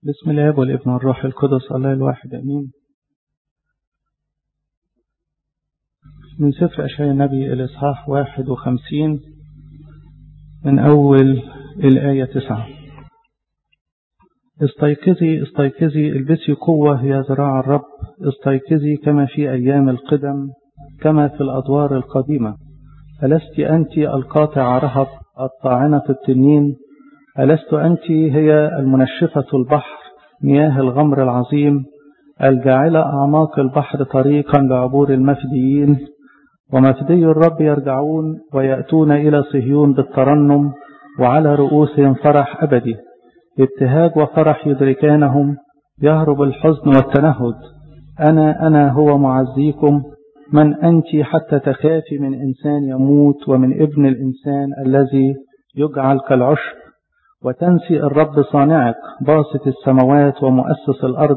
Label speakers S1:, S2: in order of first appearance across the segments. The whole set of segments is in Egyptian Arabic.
S1: بسم الله والابن والروح القدس الله الواحد أمين من سفر أشعياء النبي الإصحاح واحد وخمسين من أول الآية تسعة استيقظي استيقظي البسي قوة يا ذراع الرب استيقظي كما في أيام القدم كما في الأدوار القديمة ألست أنت القاطع رهب الطاعنة التنين ألست أنت هي المنشفة البحر مياه الغمر العظيم الجاعلة أعماق البحر طريقا لعبور المفديين ومفدي الرب يرجعون ويأتون إلى صهيون بالترنم وعلى رؤوسهم فرح أبدي ابتهاج وفرح يدركانهم يهرب الحزن والتنهد أنا أنا هو معزيكم من أنت حتى تخافي من إنسان يموت ومن ابن الإنسان الذي يجعل كالعشب وتنسي الرب صانعك باسط السماوات ومؤسس الأرض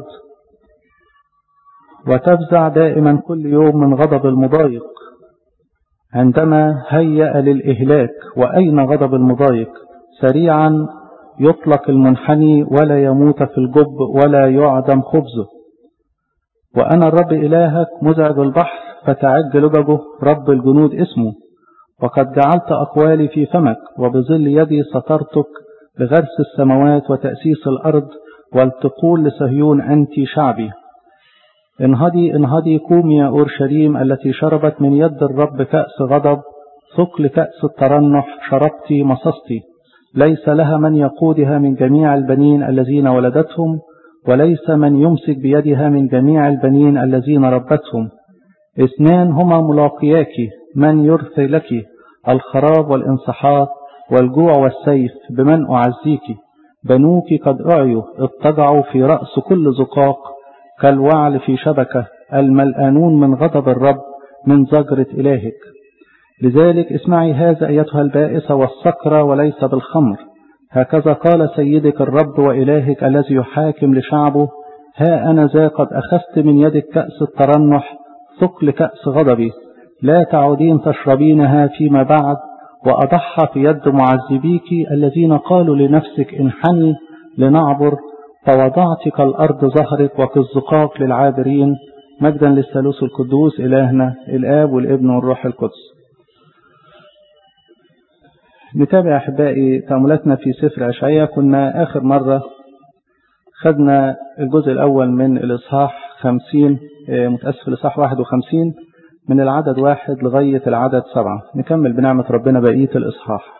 S1: وتفزع دائما كل يوم من غضب المضايق عندما هيأ للإهلاك وأين غضب المضايق سريعا يطلق المنحني ولا يموت في الجب ولا يعدم خبزه وأنا الرب إلهك مزعج البحر فتعج لججه رب الجنود اسمه وقد جعلت أقوالي في فمك وبظل يدي سترتك لغرس السماوات وتأسيس الأرض ولتقول لصهيون أنت شعبي انهضي انهضي قومي يا أورشليم التي شربت من يد الرب كأس غضب ثقل كأس الترنح شربت مصصت ليس لها من يقودها من جميع البنين الذين ولدتهم وليس من يمسك بيدها من جميع البنين الذين ربتهم اثنان هما ملاقياك من يرثي لك الخراب والانصحاط والجوع والسيف بمن أعزيك بنوك قد أعيوا اضطجعوا في رأس كل زقاق كالوعل في شبكة الملآنون من غضب الرب من زجرة إلهك لذلك اسمعي هذا أيتها البائسة والسكرة وليس بالخمر هكذا قال سيدك الرب وإلهك الذي يحاكم لشعبه ها أنا ذا قد أخذت من يدك كأس الترنح ثقل كأس غضبي لا تعودين تشربينها فيما بعد وأضحى في يد معذبيك الذين قالوا لنفسك انحني لنعبر فوضعت كالأرض ظهرك وكالزقاق للعابرين مجدا للثالوث القدوس إلهنا الآب والابن والروح القدس نتابع أحبائي تأملاتنا في سفر أشعية كنا آخر مرة خدنا الجزء الأول من الإصحاح خمسين متأسف الإصحاح واحد وخمسين من العدد واحد لغاية العدد سبعة نكمل بنعمة ربنا بقية الإصحاح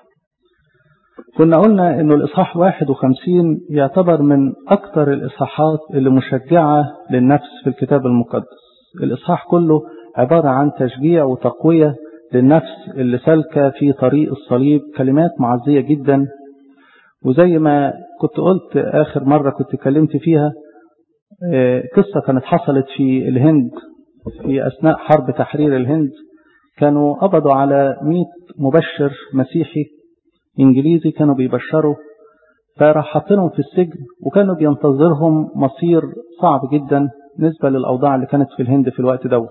S1: كنا قلنا أنه الإصحاح واحد وخمسين يعتبر من أكثر الإصحاحات اللي مشجعة للنفس في الكتاب المقدس الإصحاح كله عبارة عن تشجيع وتقوية للنفس اللي سالكة في طريق الصليب كلمات معزية جدا وزي ما كنت قلت آخر مرة كنت اتكلمت فيها قصة كانت حصلت في الهند في أثناء حرب تحرير الهند كانوا قبضوا على 100 مبشر مسيحي إنجليزي كانوا بيبشروا فراح حاطينهم في السجن وكانوا بينتظرهم مصير صعب جدا بالنسبة للأوضاع اللي كانت في الهند في الوقت دوت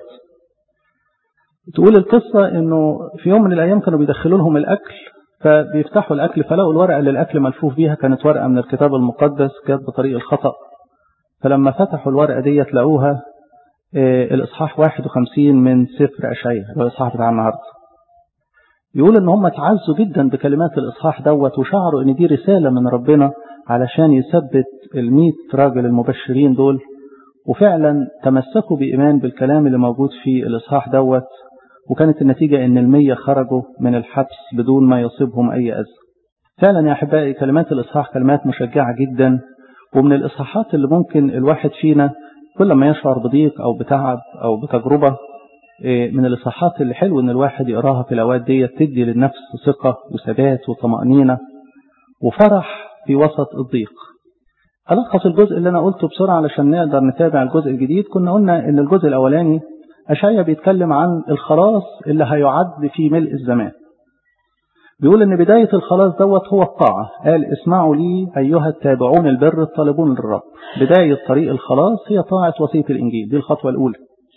S1: تقول القصة انه في يوم من الايام كانوا بيدخلوا لهم الاكل فبيفتحوا الاكل فلقوا الورقة اللي الاكل ملفوف بيها كانت ورقة من الكتاب المقدس جت بطريق الخطأ فلما فتحوا الورقة دي لقوها الإصحاح 51 من سفر أشعية اللي هو الإصحاح بتاع النهاردة يقول إن هم اتعزوا جدا بكلمات الإصحاح دوت وشعروا إن دي رسالة من ربنا علشان يثبت الميت راجل المبشرين دول وفعلا تمسكوا بإيمان بالكلام اللي موجود في الإصحاح دوت وكانت النتيجة إن المية خرجوا من الحبس بدون ما يصيبهم أي أذى فعلا يا أحبائي كلمات الإصحاح كلمات مشجعة جدا ومن الإصحاحات اللي ممكن الواحد فينا كل ما يشعر بضيق أو بتعب أو بتجربة من الإصحاحات اللي حلو إن الواحد يقراها في الأوقات دي تدي للنفس ثقة وثبات وطمأنينة وفرح في وسط الضيق ألخص الجزء اللي أنا قلته بسرعة علشان نقدر نتابع الجزء الجديد كنا قلنا إن الجزء الأولاني أشعيا بيتكلم عن الخلاص اللي هيعد في ملء الزمان بيقول ان بداية الخلاص دوت هو الطاعة قال اسمعوا لي أيها التابعون البر الطالبون للرب بداية طريق الخلاص هي طاعة وصية الإنجيل دي الخطوة الأولى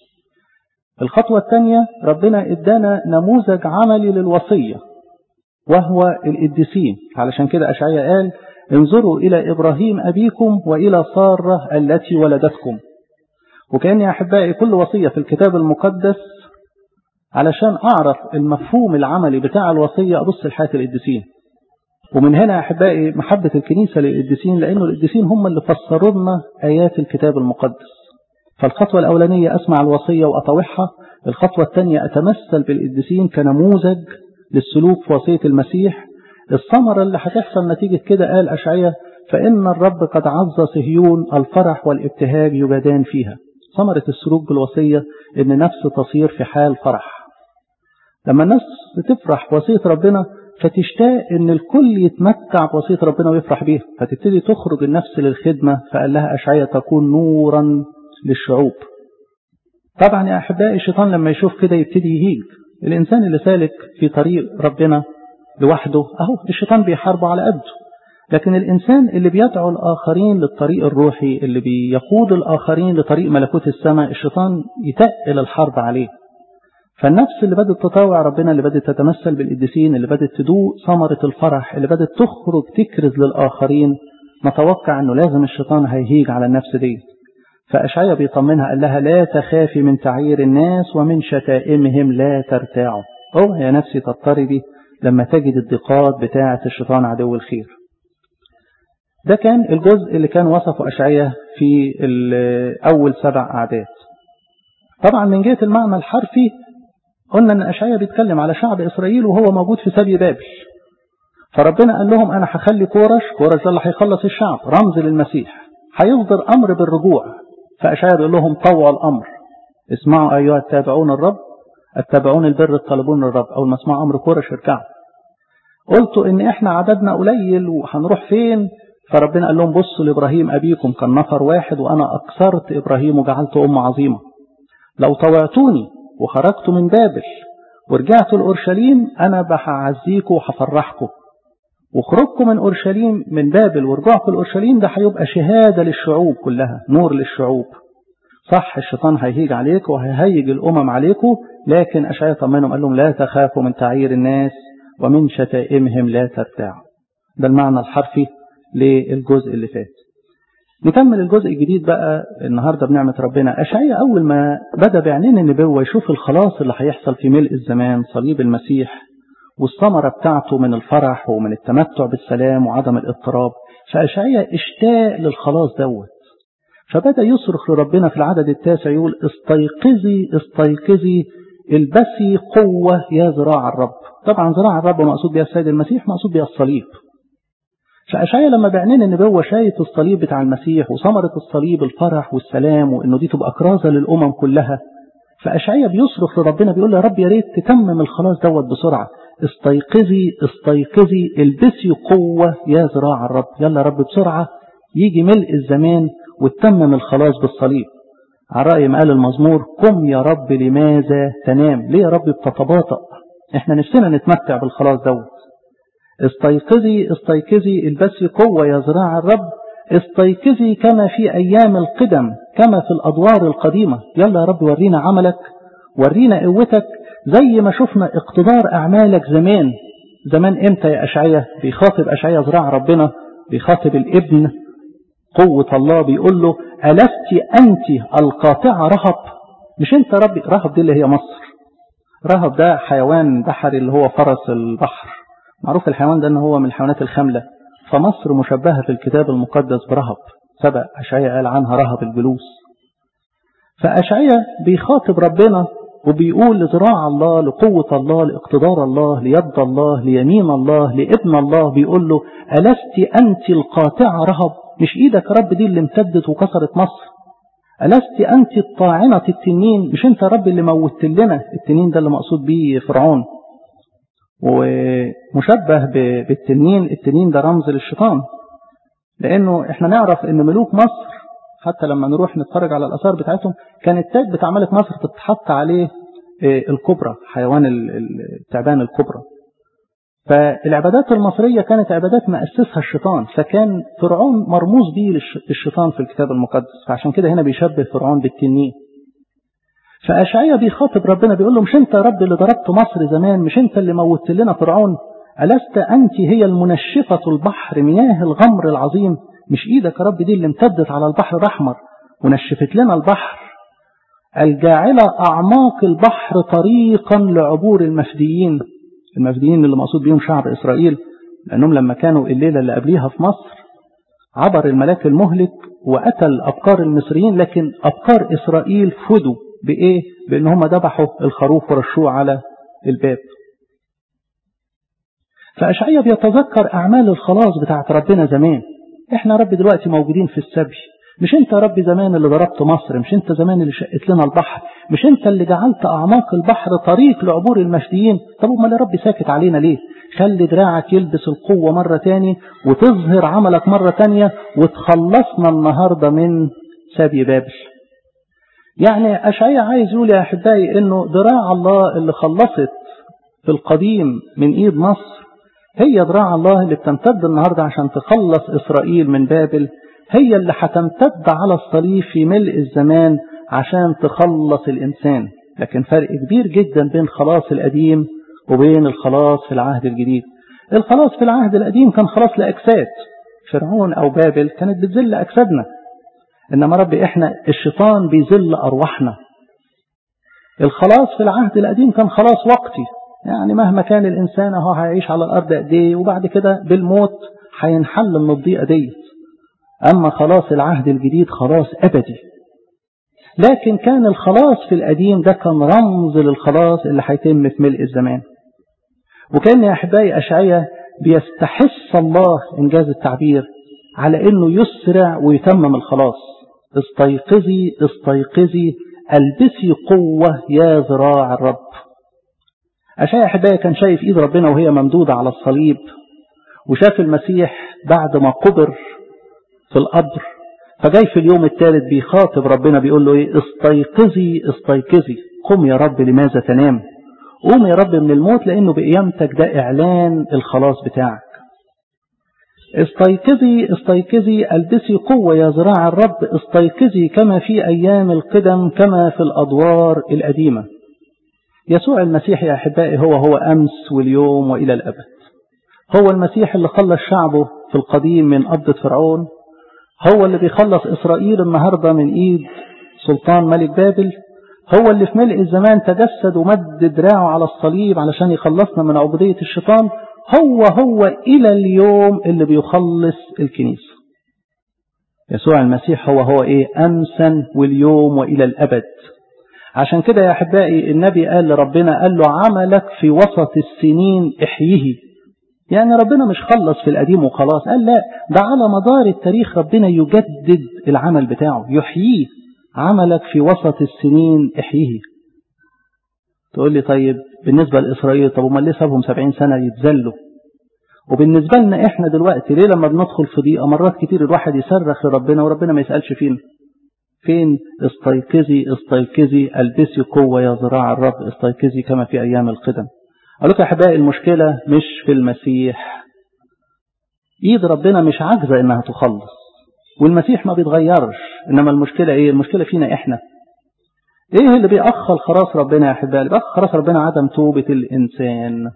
S1: الخطوة الثانية ربنا ادانا نموذج عملي للوصية وهو القديسين علشان كده أشعيا قال انظروا إلى إبراهيم أبيكم وإلى سارة التي ولدتكم وكأن يا أحبائي كل وصية في الكتاب المقدس علشان أعرف المفهوم العملي بتاع الوصية أبص لحياة القديسين ومن هنا يا أحبائي محبة الكنيسة للقديسين لأنه القديسين هم اللي فسروا لنا آيات الكتاب المقدس فالخطوة الأولانية أسمع الوصية وأطوعها الخطوة الثانية أتمثل بالقديسين كنموذج للسلوك في وصية المسيح الثمرة اللي هتحصل نتيجة كده قال أشعية فإن الرب قد عز صهيون الفرح والابتهاج يجدان فيها ثمرة السلوك بالوصية إن نفس تصير في حال فرح لما الناس بتفرح وصية ربنا فتشتاق ان الكل يتمتع بوصية ربنا ويفرح بيها فتبتدي تخرج النفس للخدمة فقال لها أشعية تكون نورا للشعوب طبعا يا أحبائي الشيطان لما يشوف كده يبتدي يهيج الإنسان اللي سالك في طريق ربنا لوحده أهو الشيطان بيحاربه على قده لكن الإنسان اللي بيدعو الآخرين للطريق الروحي اللي بيقود الآخرين لطريق ملكوت السماء الشيطان يتقل الحرب عليه فالنفس اللي بدأت تطاوع ربنا اللي بدأت تتمثل بالقديسين اللي بدأت تدوق ثمرة الفرح اللي بدأت تخرج تكرز للآخرين نتوقع أنه لازم الشيطان هيهيج على النفس دي فأشعيا بيطمنها قال لها لا تخافي من تعيير الناس ومن شتائمهم لا ترتاعوا أو يا نفسي تضطربي لما تجد الضيقات بتاعة الشيطان عدو الخير ده كان الجزء اللي كان وصفه أشعيا في أول سبع أعداد طبعا من جهة المعنى الحرفي قلنا ان اشعيا بيتكلم على شعب اسرائيل وهو موجود في سبي بابل فربنا قال لهم انا هخلي كورش كورش ده اللي هيخلص الشعب رمز للمسيح هيصدر امر بالرجوع فاشعيا بيقول لهم طوعوا الامر اسمعوا ايها التابعون الرب التابعون البر الطالبون الرب اول ما اسمعوا امر كورش اركعوا قلتوا ان احنا عددنا قليل وهنروح فين فربنا قال لهم بصوا لابراهيم ابيكم كان نفر واحد وانا اكثرت ابراهيم وجعلت امه عظيمه لو طوعتوني وخرجت من بابل ورجعت لأورشليم أنا بهعزيكم وهفرحكم وخروجكم من أورشليم من بابل ورجوعكم لأورشليم ده هيبقى شهادة للشعوب كلها نور للشعوب صح الشيطان هيهيج عليكم وهيهيج الأمم عليكم لكن أشعيا طمنهم قال لهم لا تخافوا من تعيير الناس ومن شتائمهم لا ترتاعوا ده المعنى الحرفي للجزء اللي فات نكمل الجزء الجديد بقى النهارده بنعمة ربنا أشعيا أول ما بدأ بعينين النبوة يشوف الخلاص اللي هيحصل في ملء الزمان صليب المسيح والثمرة بتاعته من الفرح ومن التمتع بالسلام وعدم الاضطراب فأشعيا اشتاق للخلاص دوت فبدأ يصرخ لربنا في العدد التاسع يقول استيقظي استيقظي البسي قوة يا ذراع الرب طبعا ذراع الرب مقصود بها السيد المسيح مقصود بها الصليب فأشعيا لما بعينين النبوة شايف الصليب بتاع المسيح وثمرة الصليب الفرح والسلام وإنه دي تبقى كرازة للأمم كلها فأشعيا بيصرخ لربنا بيقول يا رب يا ريت تتمم الخلاص دوت بسرعة استيقظي استيقظي البسي قوة يا ذراع الرب يلا يا رب بسرعة يجي ملء الزمان وتتمم الخلاص بالصليب على رأي ما قال المزمور قم يا رب لماذا تنام ليه يا رب بتتباطأ احنا نفسنا نتمتع بالخلاص دوت استيقظي استيقظي البسي قوة يا ذراع الرب استيقظي كما في أيام القدم كما في الأدوار القديمة يلا يا رب ورينا عملك ورينا قوتك زي ما شفنا اقتدار أعمالك زمان زمان امتى يا أشعية بيخاطب أشعية ذراع ربنا بيخاطب الابن قوة الله بيقول له ألست أنت القاطعة رهب مش أنت ربي رهب دي اللي هي مصر رهب ده حيوان بحري اللي هو فرس البحر معروف الحيوان ده ان هو من الحيوانات الخاملة فمصر مشبهة في الكتاب المقدس برهب سبق أشعية قال عنها رهب الجلوس فأشعية بيخاطب ربنا وبيقول لذراع الله لقوة الله لاقتدار الله ليد الله ليمين الله لابن الله بيقول له ألست أنت القاطعة رهب مش إيدك رب دي اللي امتدت وكسرت مصر ألست أنت الطاعنة التنين مش أنت رب اللي موت لنا التنين ده اللي مقصود بيه فرعون ومشبه بالتنين التنين ده رمز للشيطان لأنه احنا نعرف ان ملوك مصر حتى لما نروح نتفرج على الآثار بتاعتهم كان التاج بتاع ملك مصر تتحط عليه الكبرى حيوان التعبان الكبرى فالعبادات المصرية كانت عبادات مأسسها الشيطان فكان فرعون مرموز به للشيطان في الكتاب المقدس فعشان كده هنا بيشبه فرعون بالتنين فأشعية بيخاطب ربنا بيقول له مش انت يا رب اللي ضربت مصر زمان مش انت اللي موت لنا فرعون ألست أنت هي المنشفة البحر مياه الغمر العظيم مش إيدك يا رب دي اللي امتدت على البحر الأحمر ونشفت لنا البحر الجاعلة أعماق البحر طريقا لعبور المفديين المفديين اللي مقصود بيهم شعب إسرائيل لأنهم لما كانوا الليلة اللي قبليها في مصر عبر الملاك المهلك وقتل أبكار المصريين لكن أبكار إسرائيل فدوا بإيه؟ بأن هم ذبحوا الخروف ورشوه على الباب فأشعية بيتذكر أعمال الخلاص بتاعت ربنا زمان احنا رب دلوقتي موجودين في السبي مش انت يا رب زمان اللي ضربت مصر مش انت زمان اللي شقت لنا البحر مش انت اللي جعلت اعماق البحر طريق لعبور المفديين طب امال يا رب ساكت علينا ليه خلي دراعك يلبس القوة مرة تاني وتظهر عملك مرة تانية وتخلصنا النهاردة من سبي بابل يعني أشعية عايز يقول يا أحبائي إنه ذراع الله اللي خلصت في القديم من إيد مصر هي ذراع الله اللي بتمتد النهاردة عشان تخلص إسرائيل من بابل هي اللي هتمتد على الصليب في ملء الزمان عشان تخلص الإنسان لكن فرق كبير جدا بين الخلاص القديم وبين الخلاص في العهد الجديد الخلاص في العهد القديم كان خلاص لأجساد فرعون أو بابل كانت بتذل أجسادنا إنما ربي إحنا الشيطان بيذل أرواحنا الخلاص في العهد القديم كان خلاص وقتي يعني مهما كان الإنسان هو هيعيش على الأرض قد إيه وبعد كده بالموت هينحل من الضيقة ديت أما خلاص العهد الجديد خلاص أبدي لكن كان الخلاص في القديم ده كان رمز للخلاص اللي هيتم في ملء الزمان وكان يا أحبائي أشعية بيستحث الله إنجاز التعبير على أنه يسرع ويتمم الخلاص استيقظي استيقظي البسي قوة يا ذراع الرب أشعية أحبائي كان شايف إيد ربنا وهي ممدودة على الصليب وشاف المسيح بعد ما قبر في القبر فجاي في اليوم الثالث بيخاطب ربنا بيقول له ايه استيقظي استيقظي قم يا رب لماذا تنام قوم يا رب من الموت لانه بقيامتك ده اعلان الخلاص بتاعك استيقظي استيقظي البسي قوة يا ذراع الرب استيقظي كما في ايام القدم كما في الادوار القديمة يسوع المسيح يا احبائي هو هو امس واليوم والى الابد هو المسيح اللي خلص شعبه في القديم من قبضة فرعون هو اللي بيخلص إسرائيل النهاردة من إيد سلطان ملك بابل هو اللي في ملء الزمان تجسد ومد دراعه على الصليب علشان يخلصنا من عبودية الشيطان هو هو إلى اليوم اللي بيخلص الكنيسة يسوع المسيح هو هو إيه أمسا واليوم وإلى الأبد عشان كده يا أحبائي النبي قال لربنا قال له عملك في وسط السنين احيه يعني ربنا مش خلص في القديم وخلاص قال لا ده على مدار التاريخ ربنا يجدد العمل بتاعه يحييه عملك في وسط السنين احييه تقول لي طيب بالنسبة لإسرائيل طب امال ليه سابهم سبعين سنة يتذلوا وبالنسبة لنا احنا دلوقتي ليه لما بندخل في ضيقة مرات كتير الواحد يصرخ لربنا وربنا ما يسألش فينا فين استيقظي استيقظي البسي قوة يا ذراع الرب استيقظي كما في أيام القدم أقول لك يا أحبائي المشكلة مش في المسيح إيد ربنا مش عاجزة إنها تخلص والمسيح ما بيتغيرش إنما المشكلة إيه المشكلة فينا إحنا إيه اللي بيأخر خلاص ربنا يا أحبائي اللي بيأخر خلاص ربنا عدم توبة الإنسان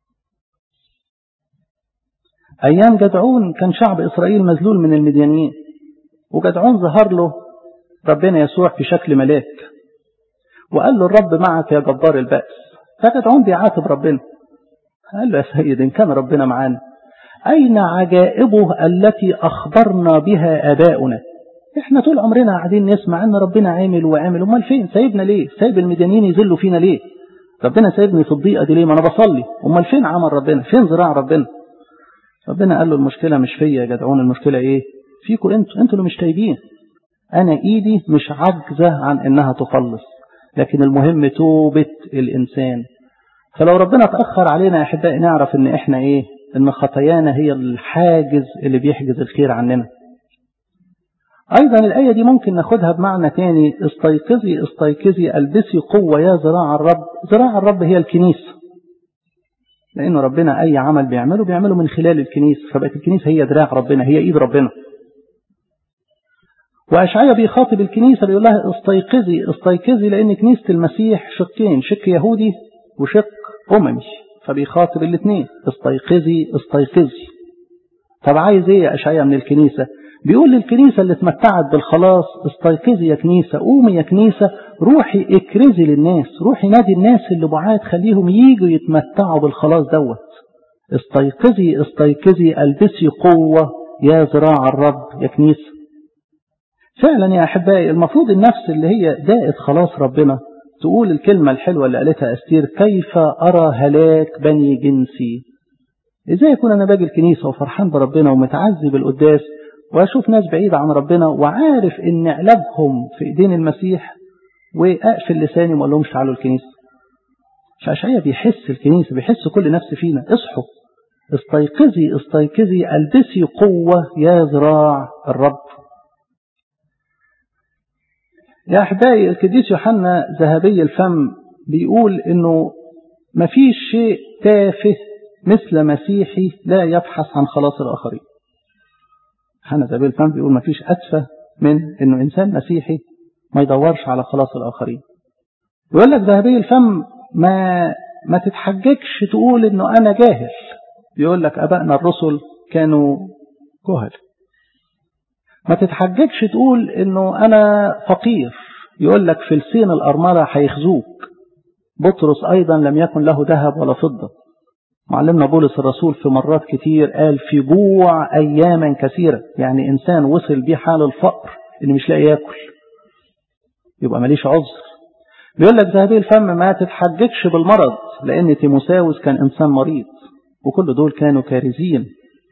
S1: أيام جدعون كان شعب إسرائيل مذلول من المديانيين وجدعون ظهر له ربنا يسوع في شكل ملاك وقال له الرب معك يا جبار البأس فجدعون بيعاتب ربنا قال له يا سيد إن كان ربنا معانا أين عجائبه التي أخبرنا بها آباؤنا إحنا طول عمرنا قاعدين نسمع أن ربنا عامل وعامل أمال فين سايبنا ليه سايب المديانين يذلوا فينا ليه ربنا سايبني في الضيقة دي ليه ما أنا بصلي أمال فين عمل ربنا فين ذراع ربنا ربنا قال له المشكلة مش فيا يا جدعون المشكلة إيه فيكم أنتوا أنتوا اللي مش تايبين أنا إيدي مش عاجزة عن إنها تخلص لكن المهم توبة الإنسان فلو ربنا تأخر علينا يا أحبائي نعرف إن إحنا إيه إن خطايانا هي الحاجز اللي بيحجز الخير عننا أيضا الآية دي ممكن ناخدها بمعنى تاني استيقظي استيقظي ألبسي قوة يا ذراع الرب ذراع الرب هي الكنيسة لأنه ربنا أي عمل بيعمله بيعمله من خلال الكنيسة فبقت الكنيسة هي دراع ربنا هي إيد ربنا وأشعيا بيخاطب الكنيسة بيقول لها استيقظي استيقظي لأن كنيسة المسيح شقين شق يهودي وشق أممي فبيخاطب الاثنين استيقظي استيقظي طب عايز ايه يا اشعيا من الكنيسة بيقول للكنيسة اللي اتمتعت بالخلاص استيقظي يا كنيسة قومي يا كنيسة روحي اكرزي للناس روحي نادي الناس اللي بعاد خليهم ييجوا يتمتعوا بالخلاص دوت استيقظي استيقظي البسي قوة يا ذراع الرب يا كنيسة فعلا يا أحبائي المفروض النفس اللي هي دائت خلاص ربنا تقول الكلمة الحلوة اللي قالتها أستير كيف أرى هلاك بني جنسي إزاي يكون أنا باجي الكنيسة وفرحان بربنا ومتعزي بالقداس وأشوف ناس بعيدة عن ربنا وعارف إن علاجهم في إيدين المسيح وأقفل لساني وما لهمش تعالوا الكنيسة فأشعيا بيحس الكنيسة بيحس كل نفس فينا اصحوا استيقظي استيقظي البسي قوة يا ذراع الرب يا أحبائي القديس يوحنا ذهبي الفم بيقول إنه مفيش شيء تافه مثل مسيحي لا يبحث عن خلاص الآخرين يوحنا ذهبي الفم بيقول مفيش أتفه من إنه إنسان مسيحي ما يدورش على خلاص الآخرين ويقول لك ذهبي الفم ما ما تتحججش تقول إنه أنا جاهل بيقول لك أبائنا الرسل كانوا جهل ما تتحججش تقول انه انا فقير يقول لك فلسين الارمله هيخزوك بطرس ايضا لم يكن له ذهب ولا فضه معلمنا بولس الرسول في مرات كتير قال في جوع اياما كثيره يعني انسان وصل بيه حال الفقر ان مش لاقي ياكل يبقى ماليش عذر بيقول لك ذهبي الفم ما تتحججش بالمرض لان تيموساوس كان انسان مريض وكل دول كانوا كارزين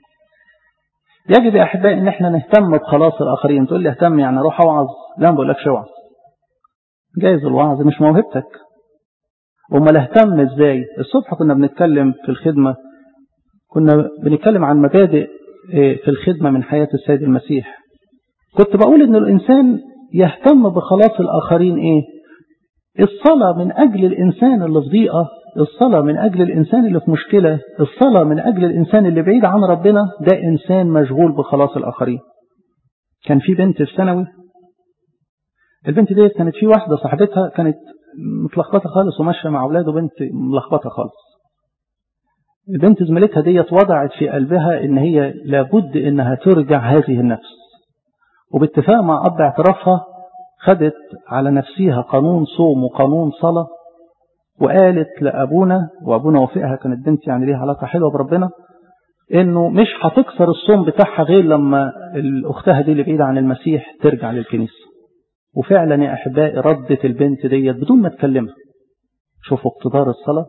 S1: يجب يا أحبائي إن إحنا نهتم بخلاص الآخرين تقول لي اهتم يعني أروح أوعظ لا ما بقولكش اوعظ جايز الوعظ مش موهبتك أمال اهتم إزاي الصبح كنا بنتكلم في الخدمة كنا بنتكلم عن مبادئ في الخدمة من حياة السيد المسيح كنت بقول إن الإنسان يهتم بخلاص الآخرين إيه الصلاة من أجل الإنسان اللي في ضيقة الصلاة من أجل الإنسان اللي في مشكلة الصلاة من أجل الإنسان اللي بعيد عن ربنا ده إنسان مشغول بخلاص الآخرين كان في بنت في ثانوي البنت دي كانت في واحدة صاحبتها كانت متلخبطة خالص وماشية مع أولاده بنت ملخبطة خالص البنت زميلتها ديت وضعت في قلبها إن هي لابد إنها ترجع هذه النفس وباتفاق مع أب اعترافها خدت على نفسها قانون صوم وقانون صلاة وقالت لأبونا وأبونا وافقها كانت بنت يعني ليها علاقة حلوة بربنا إنه مش هتكسر الصوم بتاعها غير لما أختها دي اللي بعيدة عن المسيح ترجع للكنيسة وفعلا يا أحبائي ردت البنت ديت بدون ما تكلمها شوفوا اقتدار الصلاة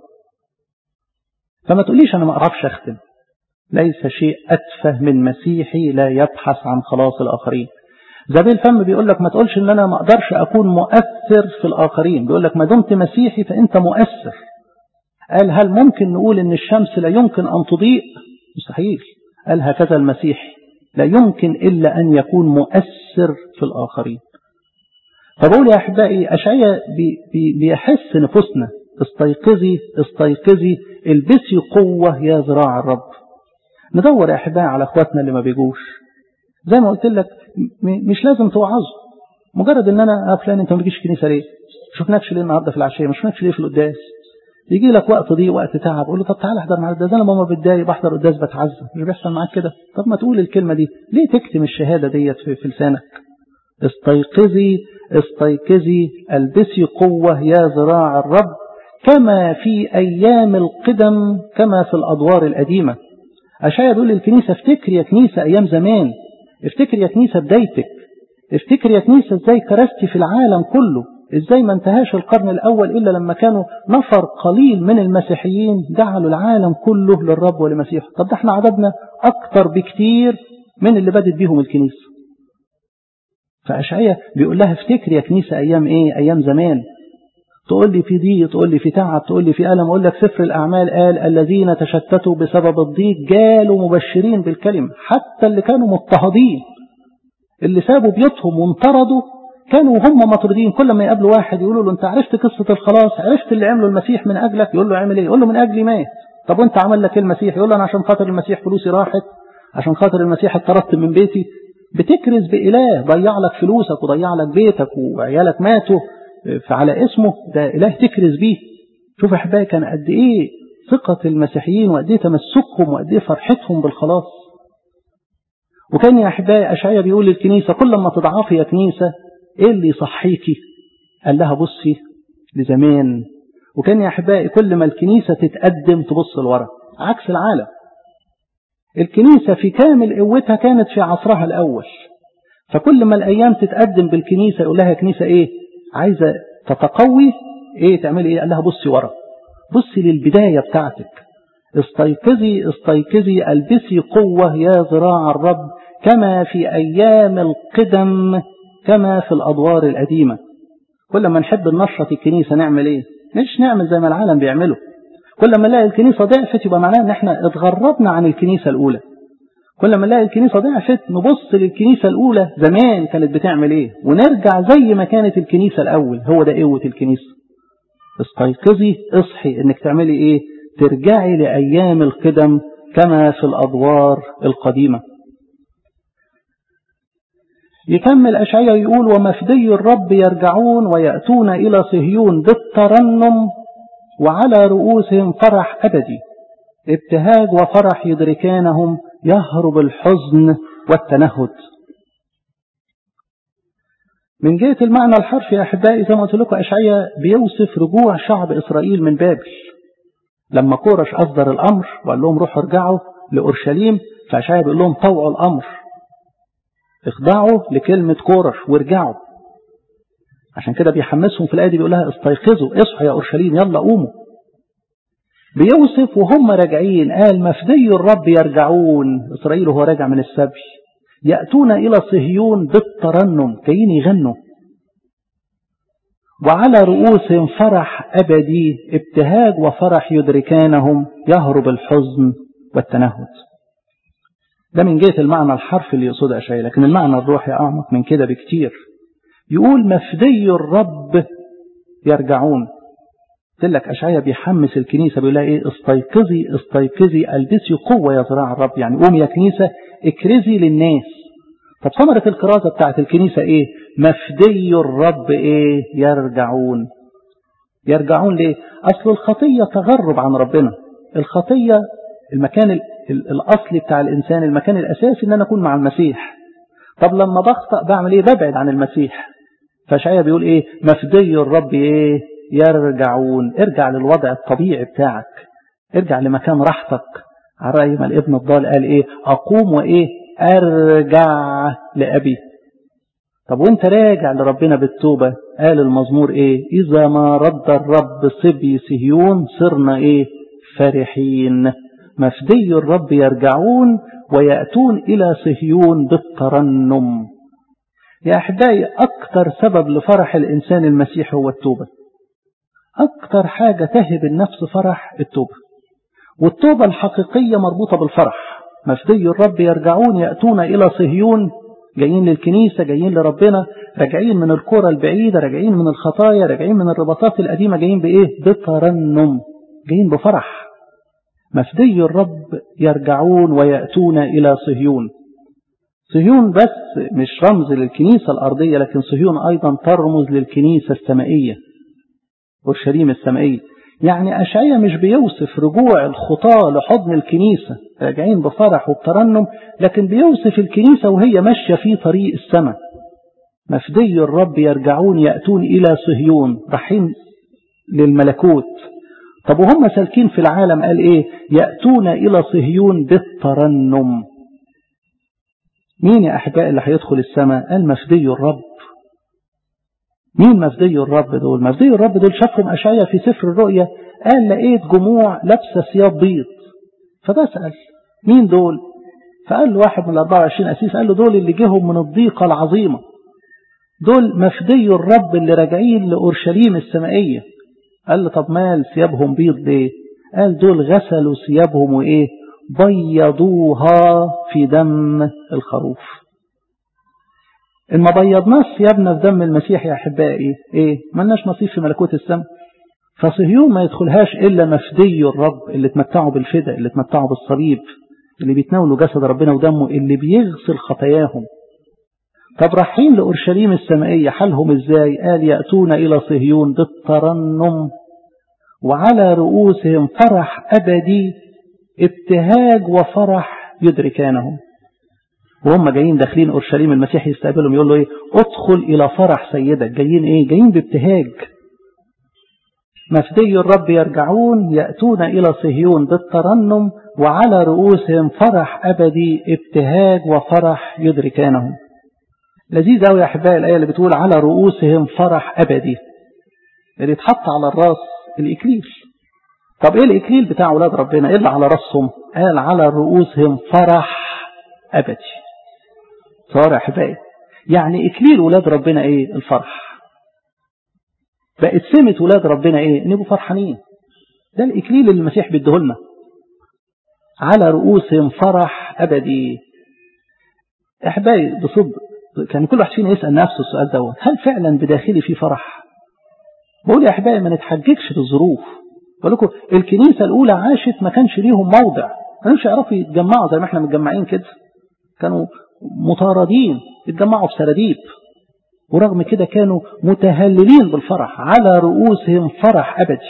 S1: فما تقوليش أنا ما أعرفش أختم ليس شيء أتفه من مسيحي لا يبحث عن خلاص الآخرين زبيل الفم بيقول لك ما تقولش ان انا ما اقدرش اكون مؤثر في الاخرين بيقول لك ما دمت مسيحي فانت مؤثر قال هل ممكن نقول ان الشمس لا يمكن ان تضيء مستحيل قال هكذا المسيحي لا يمكن الا ان يكون مؤثر في الاخرين فبقول يا احبائي اشعيا بي بي بيحس نفوسنا استيقظي استيقظي البسي قوه يا ذراع الرب ندور يا احبائي على اخواتنا اللي ما بيجوش زي ما قلت لك مش لازم توعظه مجرد ان انا فلان انت ما بتجيش كنيسه ليه؟ شفناكش ليه النهارده في العشيه؟ ما شفناكش ليه في القداس؟ يجي لك وقت ضيق وقت تعب قول له طب تعالى احضر معايا القداس انا ماما بتضايق بحضر قداس بتعزى مش بيحصل معاك كده؟ طب ما تقول الكلمه دي ليه تكتم الشهاده ديت في, في لسانك؟ استيقظي استيقظي البسي قوه يا ذراع الرب كما في ايام القدم كما في الادوار القديمه اشعيا بيقول للكنيسه افتكري يا كنيسه ايام زمان افتكر يا كنيسة بدايتك افتكر يا كنيسة ازاي كرستي في العالم كله ازاي ما انتهاش القرن الاول الا لما كانوا نفر قليل من المسيحيين جعلوا العالم كله للرب ولمسيحه طب ده احنا عددنا اكتر بكتير من اللي بدت بيهم الكنيسة فأشعية بيقول لها افتكر يا كنيسة ايام ايه ايام زمان تقول لي في ضيق تقول لي في تعب تقول لي في ألم أقول لك سفر الأعمال قال الذين تشتتوا بسبب الضيق جالوا مبشرين بالكلمة حتى اللي كانوا مضطهدين اللي سابوا بيوتهم وانطردوا كانوا هم مطرودين كل ما يقابلوا واحد يقولوا له انت عرفت قصة الخلاص عرفت اللي عمله المسيح من أجلك يقول له عمل ايه يقول له من أجلي مات طب وانت عمل لك المسيح يقول له انا عشان خاطر المسيح فلوسي راحت عشان خاطر المسيح اتطردت من بيتي بتكرز بإله ضيع لك فلوسك وضيع لك بيتك وعيالك ماتوا فعلى اسمه ده إله تكرز بيه شوف يا أحبائي كان قد إيه ثقة المسيحيين وقد ايه تمسكهم وقد ايه فرحتهم بالخلاص وكان يا أحبائي أشعيا بيقول للكنيسة كل ما تضعفي يا كنيسة ايه اللي يصحيكي قال لها بصي لزمان وكان يا أحبائي كل ما الكنيسة تتقدم تبص لورا عكس العالم الكنيسة في كامل قوتها كانت في عصرها الأول فكل ما الأيام تتقدم بالكنيسة يقول لها كنيسة إيه عايزة تتقوي إيه تعملي إيه قال لها بصي ورا بصي للبداية بتاعتك استيقظي استيقظي البسي قوة يا ذراع الرب كما في أيام القدم كما في الأدوار القديمة كل ما نحب ننشط الكنيسة نعمل إيه مش نعمل زي ما العالم بيعمله كل ما نلاقي الكنيسة ضعفت يبقى معناها ان احنا اتغربنا عن الكنيسة الأولى كل ما نلاقي الكنيسة ضعفت نبص للكنيسة الأولى زمان كانت بتعمل ايه ونرجع زي ما كانت الكنيسة الأول هو ده قوة الكنيسة استيقظي اصحي انك تعملي ايه ترجعي لأيام القدم كما في الأدوار القديمة يكمل أشعيا يقول ومفدي الرب يرجعون ويأتون إلى صهيون بالترنم وعلى رؤوسهم فرح أبدي ابتهاج وفرح يدركانهم يهرب الحزن والتنهد من جهة المعنى الحرفي يا أحبائي زي ما قلت لكم أشعيا بيوصف رجوع شعب إسرائيل من بابل لما كورش أصدر الأمر وقال لهم روحوا ارجعوا لأورشليم فأشعيا بيقول لهم طوعوا الأمر اخضعوا لكلمة كورش وارجعوا عشان كده بيحمسهم في الآية دي بيقول لها استيقظوا اصحوا يا أورشليم يلا قوموا بيوصف وهم راجعين قال مفدي الرب يرجعون إسرائيل وهو راجع من السبي يأتون إلى صهيون بالترنم جايين يغنوا وعلى رؤوسهم فرح أبدي ابتهاج وفرح يدركانهم يهرب الحزن والتنهد ده من جهة المعنى الحرفي اللي يقصده أشياء لكن المعنى الروحي أعمق من كده بكتير يقول مفدي الرب يرجعون قلت لك أشعيا بيحمس الكنيسة بيقول لها إيه استيقظي استيقظي ألبسي قوة يا ذراع الرب يعني قومي يا كنيسة اكرزي للناس طب ثمرة الكرازة بتاعت الكنيسة إيه مفدي الرب إيه يرجعون يرجعون ليه أصل الخطية تغرب عن ربنا الخطية المكان الأصلي بتاع الإنسان المكان الأساسي إن أنا أكون مع المسيح طب لما بخطأ بعمل إيه ببعد عن المسيح فشعيا بيقول إيه مفدي الرب إيه يرجعون ارجع للوضع الطبيعي بتاعك ارجع لمكان راحتك على رأي ما الابن الضال قال ايه اقوم وايه ارجع لأبي طب وانت راجع لربنا بالتوبة قال المزمور ايه اذا ما رد الرب صبي سهيون صرنا ايه فرحين مفدي الرب يرجعون ويأتون إلى صهيون بالترنم يا أحبائي أكثر سبب لفرح الإنسان المسيح هو التوبة أكثر حاجة تهب النفس فرح التوبة والتوبة الحقيقية مربوطة بالفرح مفدي الرب يرجعون يأتون إلى صهيون جايين للكنيسة جايين لربنا راجعين من الكرة البعيدة راجعين من الخطايا راجعين من الرباطات القديمة جايين بإيه بترنم جايين بفرح مفدي الرب يرجعون ويأتون إلى صهيون صهيون بس مش رمز للكنيسة الأرضية لكن صهيون أيضا ترمز للكنيسة السمائية أورشليم السمائية يعني أشعية مش بيوصف رجوع الخطاة لحضن الكنيسة راجعين بفرح وبترنم لكن بيوصف الكنيسة وهي ماشية في طريق السماء مفدي الرب يرجعون يأتون إلى صهيون رايحين للملكوت طب وهم سالكين في العالم قال إيه يأتون إلى صهيون بالترنم مين يا أحباء اللي هيدخل السماء قال مفدي الرب مين مفدي الرب دول مفدي الرب دول شافهم أشعيا في سفر الرؤيا قال لقيت جموع لابسة ثياب بيض فبسأل مين دول فقال له واحد من ال 24 أسيس قال له دول اللي جيهم من الضيقة العظيمة دول مفدي الرب اللي راجعين لأورشليم السمائية قال له طب مال ثيابهم بيض ليه قال دول غسلوا ثيابهم وإيه بيضوها في دم الخروف إن ما بيضناش ثيابنا في دم المسيح يا أحبائي إيه ملناش نصيب في ملكوت السماء فصهيون ما يدخلهاش إلا مفدي الرب اللي تمتعوا بالفدا اللي تمتعوا بالصليب اللي بيتناولوا جسد ربنا ودمه اللي بيغسل خطاياهم طب رايحين لأورشليم السمائية حالهم إزاي قال يأتون إلى صهيون بالترنم وعلى رؤوسهم فرح أبدي ابتهاج وفرح يدركانهم وهم جايين داخلين أورشليم المسيح يستقبلهم يقول له إيه ادخل إلى فرح سيدك جايين إيه جايين بابتهاج مفدي الرب يرجعون يأتون إلى صهيون بالترنم وعلى رؤوسهم فرح أبدي ابتهاج وفرح يدركانهم لذيذ قوي يا أحبائي الآية اللي بتقول على رؤوسهم فرح أبدي اللي يتحط على الراس الإكليل طب إيه الإكليل بتاع أولاد ربنا إيه اللي على رأسهم قال على رؤوسهم فرح أبدي صار يا أحبائي يعني إكليل أولاد ربنا إيه الفرح بقت سمة ولاد ربنا ايه نبقوا فرحانين ده الاكليل اللي المسيح بيديهولنا على رؤوسهم فرح ابدي احبائي بصدق كان كل واحد فينا يسال نفسه السؤال دوت هل فعلا بداخلي في فرح بقول يا احبائي ما نتحججش بالظروف بقول لكم الكنيسه الاولى عاشت ما كانش ليهم موضع ما كانوش يعرفوا يتجمعوا زي ما احنا متجمعين كده كانوا مطاردين يتجمعوا في سراديب ورغم كده كانوا متهللين بالفرح على رؤوسهم فرح أبدي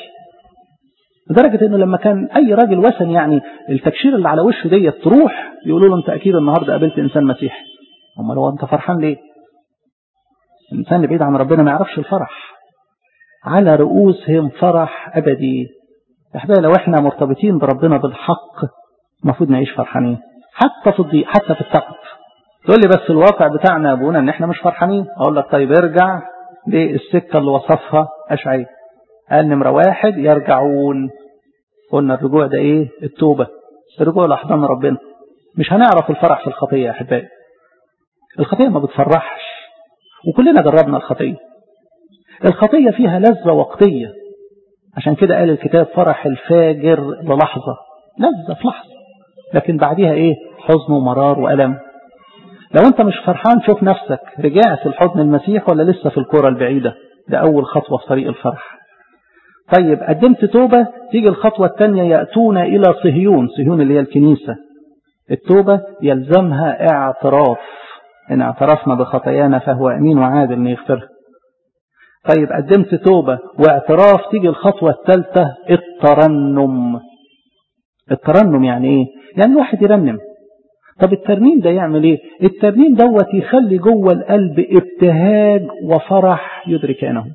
S1: لدرجة انه لما كان اي راجل وثن يعني التكشير اللي على وشه ديت تروح يقولوا له انت اكيد النهارده قابلت انسان مسيحي امال هو انت فرحان ليه الانسان اللي بعيد عن ربنا ما يعرفش الفرح على رؤوسهم فرح ابدي احبائي لو احنا مرتبطين بربنا بالحق المفروض نعيش فرحانين حتى في الضيق حتى في التعب تقول لي بس الواقع بتاعنا يا ابونا ان احنا مش فرحانين اقول لك طيب ارجع للسكه اللي وصفها اشعياء قال نمره واحد يرجعون قلنا الرجوع ده ايه التوبه الرجوع لاحضان ربنا مش هنعرف الفرح في الخطيه يا احبائي الخطيه ما بتفرحش وكلنا جربنا الخطيه الخطيه فيها لذه وقتيه عشان كده قال الكتاب فرح الفاجر للحظه لذه في لحظه لكن بعديها ايه حزن ومرار والم لو انت مش فرحان شوف نفسك رجعت الحضن المسيح ولا لسه في الكرة البعيدة ده أول خطوة في طريق الفرح طيب قدمت توبة تيجي الخطوة الثانية يأتون إلى صهيون صهيون اللي هي الكنيسة التوبة يلزمها اعتراف إن اعترفنا بخطايانا فهو أمين وعادل إنه يغفرها طيب قدمت توبة واعتراف تيجي الخطوة الثالثة الترنم الترنم يعني ايه يعني الواحد يرنم طب الترنيم ده يعمل ايه الترنيم دوت يخلي جوه القلب ابتهاج وفرح يدركانه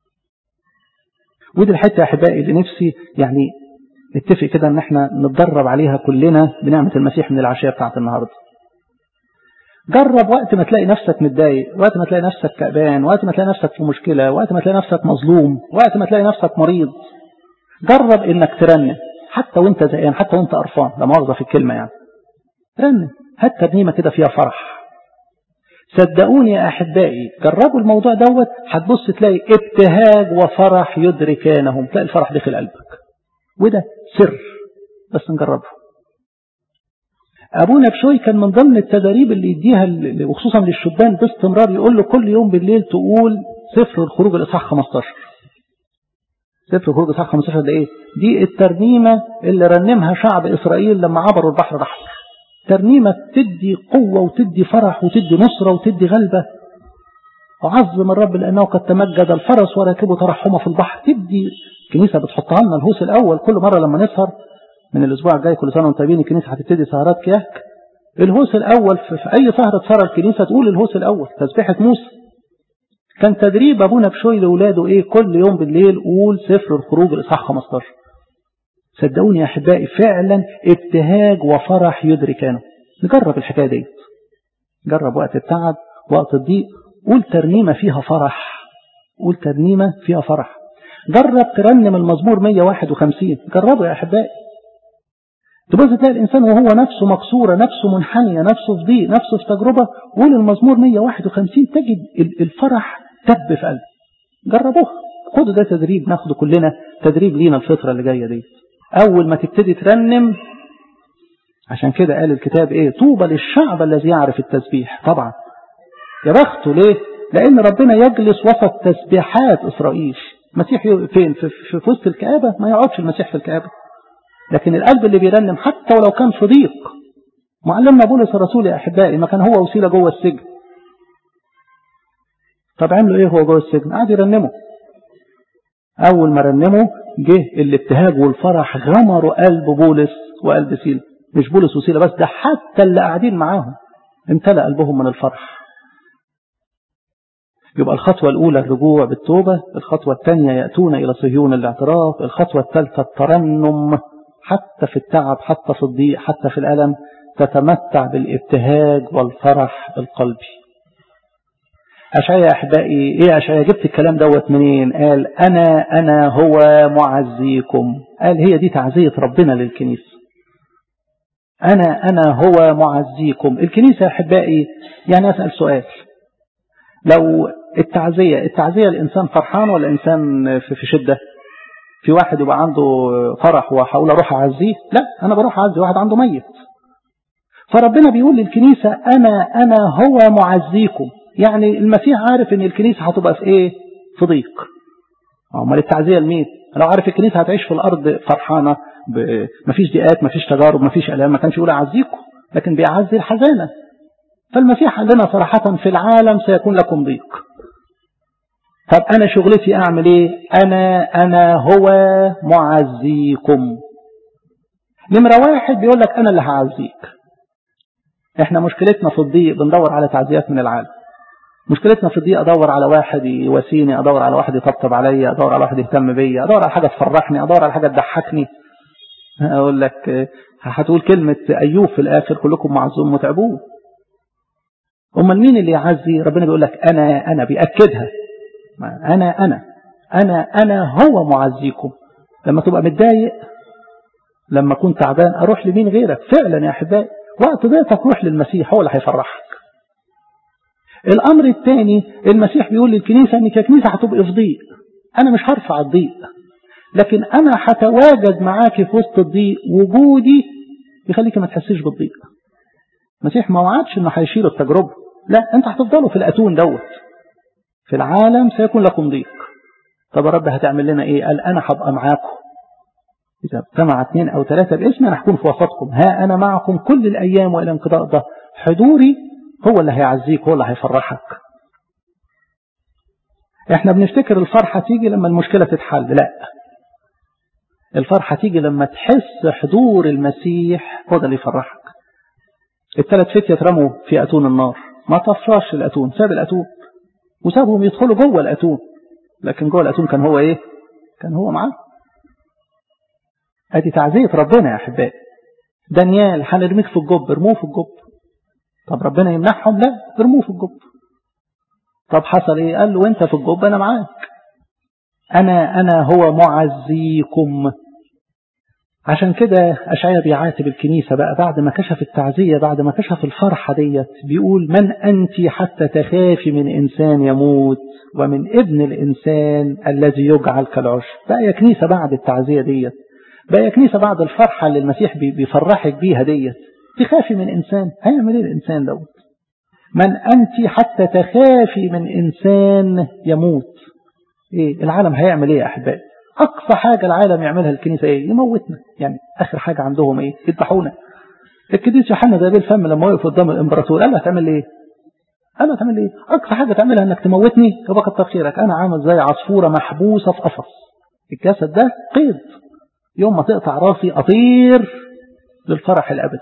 S1: ودي الحته يا احبائي اللي نفسي يعني نتفق كده ان احنا نتدرب عليها كلنا بنعمه المسيح من العشيه بتاعت النهارده جرب وقت ما تلاقي نفسك متضايق وقت ما تلاقي نفسك كأبان وقت ما تلاقي نفسك في مشكلة وقت ما تلاقي نفسك مظلوم وقت ما تلاقي نفسك مريض جرب انك ترنم حتى وانت زهقان حتى وانت قرفان لا مؤاخذه في الكلمه يعني رنم هات ترنيمه كده فيها فرح صدقوني يا احبائي جربوا الموضوع دوت هتبص تلاقي ابتهاج وفرح يدركانهم تلاقي الفرح داخل قلبك وده سر بس نجربه ابونا بشوي كان من ضمن التدريب اللي يديها وخصوصا للشبان باستمرار يقول له كل يوم بالليل تقول سفر الخروج الاصحاح 15 سفر الخروج الاصحاح 15 ده ايه دي الترنيمه اللي رنمها شعب اسرائيل لما عبروا البحر الاحمر ترنيمة تدي قوة وتدي فرح وتدي نصرة وتدي غلبة وعظم الرب لأنه قد تمجد الفرس وراكبه ترحمه في البحر تدي الكنيسة بتحطها لنا الهوس الأول كل مرة لما نسهر من الأسبوع الجاي كل سنة وانتم طيبين الكنيسة هتبتدي سهرات كياك الهوس الأول في أي سهرة سهرة الكنيسة تقول الهوس الأول تسبيحة موسى كان تدريب أبونا بشوي لأولاده إيه كل يوم بالليل قول سفر الخروج الإصحاح 15 صدقوني يا أحبائي فعلا ابتهاج وفرح يدركانه نجرب الحكاية دي جرب وقت التعب وقت الضيق قول ترنيمة فيها فرح قول ترنيمة فيها فرح جرب ترنم المزمور 151 جربه يا أحبائي تبص تلاقي الإنسان وهو نفسه مكسورة نفسه منحنية نفسه في ضيق نفسه في تجربة قول المزمور 151 تجد الفرح تب في قلبه جربوه خدوا ده تدريب ناخده كلنا تدريب لينا الفترة اللي جاية دي أول ما تبتدي ترنم عشان كده قال الكتاب إيه طوبى للشعب الذي يعرف التسبيح طبعا يا بخته ليه لأن ربنا يجلس وسط تسبيحات إسرائيل المسيح فين في, في, في وسط الكآبة ما يقعدش المسيح في الكآبة لكن القلب اللي بيرنم حتى ولو كان في ضيق معلمنا بولس الرسول يا أحبائي ما كان هو وسيلة جوه السجن طب عملوا إيه هو جوه السجن قعد يرنمه أول ما رنموا جه الابتهاج والفرح غمروا قلب بولس وقلب سيلا مش بولس وسيلا بس ده حتى اللي قاعدين معاهم امتلأ قلبهم من الفرح يبقى الخطوة الأولى الرجوع بالتوبة الخطوة الثانية يأتون إلى صهيون الاعتراف الخطوة الثالثة الترنم حتى في التعب حتى في الضيق حتى في الألم تتمتع بالابتهاج والفرح القلبي أشعيا أحبائي إيه أشعيا جبت الكلام دوت منين قال أنا أنا هو معزيكم قال هي دي تعزية ربنا للكنيسة أنا أنا هو معزيكم الكنيسة أحبائي يعني أسأل سؤال لو التعزية التعزية الإنسان فرحان ولا إنسان في شدة في واحد يبقى عنده فرح وهقول أروح أعزيه لا أنا بروح أعزي واحد عنده ميت فربنا بيقول للكنيسة أنا أنا هو معزيكم يعني المسيح عارف ان الكنيسة هتبقى في ايه في ضيق امال التعزية لمين لو عارف الكنيسة هتعيش في الارض فرحانة مفيش ضيقات مفيش تجارب مفيش الام ما كانش يقول اعزيكم لكن بيعزي الحزانة فالمسيح قال لنا صراحة في العالم سيكون لكم ضيق طب انا شغلتي اعمل ايه انا انا هو معزيكم نمرة واحد بيقول لك انا اللي هعزيك احنا مشكلتنا في الضيق بندور على تعزيات من العالم مشكلتنا في الضيق ادور على واحد يواسيني ادور على واحد يطبطب عليا ادور على واحد يهتم بيا ادور على حاجه تفرحني ادور على حاجه تضحكني اقول لك هتقول كلمه ايوب في الاخر كلكم معزوم متعبون امال مين اللي يعزي ربنا بيقول لك انا انا بياكدها انا انا انا انا هو معزيكم لما تبقى متضايق لما كنت تعبان اروح لمين غيرك فعلا يا احبائي وقت ضيقتك روح للمسيح هو اللي هيفرحك الأمر الثاني المسيح بيقول للكنيسة أنك ككنيسة هتبقى في ضيق أنا مش هرفع الضيق لكن أنا هتواجد معاك في وسط الضيق وجودي يخليك ما تحسيش بالضيق المسيح ما وعدش أنه هيشيل التجربة لا أنت هتفضلوا في الأتون دوت في العالم سيكون لكم ضيق طب يا رب هتعمل لنا إيه قال أنا هبقى معاكم إذا اجتمع اثنين أو ثلاثة باسمي أنا هكون في وسطكم ها أنا معكم كل الأيام وإلى انقضاء ده حضوري هو اللي هيعزيك هو اللي هيفرحك احنا بنفتكر الفرحة تيجي لما المشكلة تتحل لا الفرحة تيجي لما تحس حضور المسيح هو ده اللي يفرحك الثلاث فتية اترموا في أتون النار ما طفاش الأتون ساب الأتون وسابهم يدخلوا جوه الأتون لكن جوه الأتون كان هو ايه كان هو معاه ادي تعزية ربنا يا احبائي دانيال هنرميك في الجب ارموه في الجب طب ربنا يمنعهم لا ارموه في الجب طب حصل ايه قال له وانت في الجب انا معاك انا انا هو معزيكم عشان كده أشعيا بيعاتب الكنيسة بقى بعد ما كشف التعزية بعد ما كشف الفرحة ديت بيقول من أنت حتى تخافي من إنسان يموت ومن ابن الإنسان الذي يجعل كالعشب بقى يا كنيسة بعد التعزية ديت بقى يا كنيسة بعد الفرحة اللي المسيح بيفرحك بيها ديت تخافي من إنسان هيعمل إيه الإنسان دوت من أنت حتى تخافي من إنسان يموت إيه العالم هيعمل إيه يا أحبائي أقصى حاجة العالم يعملها الكنيسة إيه يموتنا يعني آخر حاجة عندهم إيه يذبحونا القديس يوحنا ده بالفم لما وقف قدام الإمبراطور قال له هتعمل إيه قال له هتعمل إيه أقصى حاجة تعملها إنك تموتني يبقى كتر خيرك أنا عامل زي عصفورة محبوسة في قفص الجسد ده قيد يوم ما تقطع راسي أطير للفرح الأبدي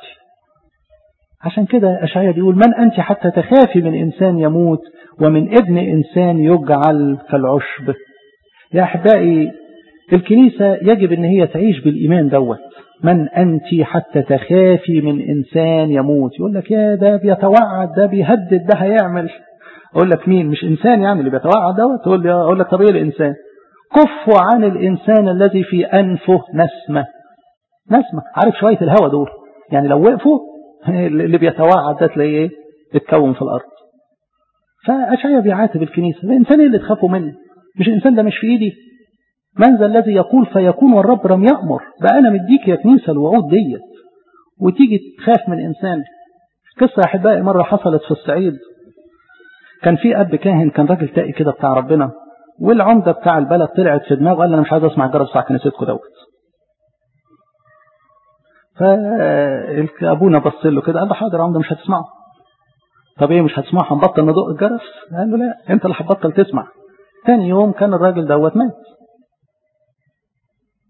S1: عشان كده أشعيا بيقول من أنت حتى تخافي من إنسان يموت ومن ابن إنسان يجعل كالعشب يا أحبائي الكنيسة يجب أن هي تعيش بالإيمان دوت من أنت حتى تخافي من إنسان يموت يقول لك يا ده بيتوعد ده بيهدد ده هيعمل أقول لك مين مش إنسان يعني اللي بيتوعد دوت تقول لي أقول لك طب إيه الإنسان كفوا عن الإنسان الذي في أنفه نسمة نسمة عارف شوية الهوا دول يعني لو وقفوا اللي بيتوعد ده تلاقيه ايه اتكون في الأرض فأشعيا بيعاتب الكنيسة الإنسان اللي تخافوا منه مش الإنسان ده مش في إيدي من ذا الذي يقول فيكون والرب لم يأمر بقى أنا مديك يا كنيسة الوعود ديت وتيجي تخاف من إنسان قصة أحبائي مرة حصلت في الصعيد كان في أب كاهن كان راجل تائي كده بتاع ربنا والعمدة بتاع البلد طلعت في دماغه قال أنا مش عايز أسمع الجرس بتاع كنيستكم دوت فأبونا بص له كده قال له حاضر يا عمدة مش هتسمعه طب ايه مش هتسمعه هنبطل ندق الجرس قال له لا انت اللي هتبطل تسمع تاني يوم كان الراجل دوت مات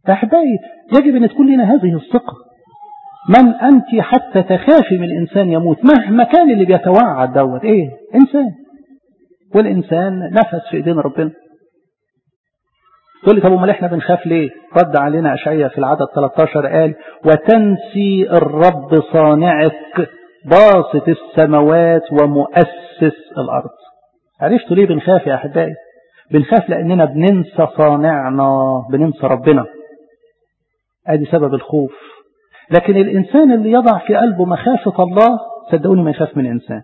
S1: أحبائي يجب أن تكون لنا هذه الثقة من أنت حتى تخافي من إنسان يموت مهما كان اللي بيتوعد دوت إيه إنسان والإنسان نفس في إيدين ربنا تقول لي طب امال احنا بنخاف ليه رد علينا أشعية في العدد 13 قال وتنسي الرب صانعك باسط السماوات ومؤسس الأرض عرفتوا ليه بنخاف يا أحبائي بنخاف لأننا بننسى صانعنا بننسى ربنا ادي سبب الخوف لكن الإنسان اللي يضع في قلبه مخافة الله صدقوني ما يخاف من إنسان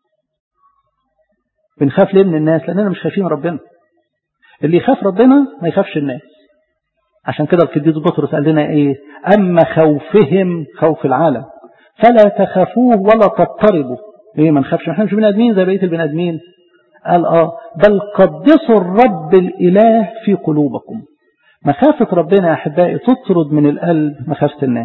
S1: بنخاف ليه من الناس لأننا مش خايفين ربنا اللي يخاف ربنا ما يخافش الناس عشان كده القديس بطرس قال لنا ايه اما خوفهم خوف العالم فلا تخافوه ولا تضطربوا ايه ما نخافش احنا مش بني ادمين زي بقيه البني ادمين قال اه بل قدسوا الرب الاله في قلوبكم مخافة ربنا يا احبائي تطرد من القلب مخافة الناس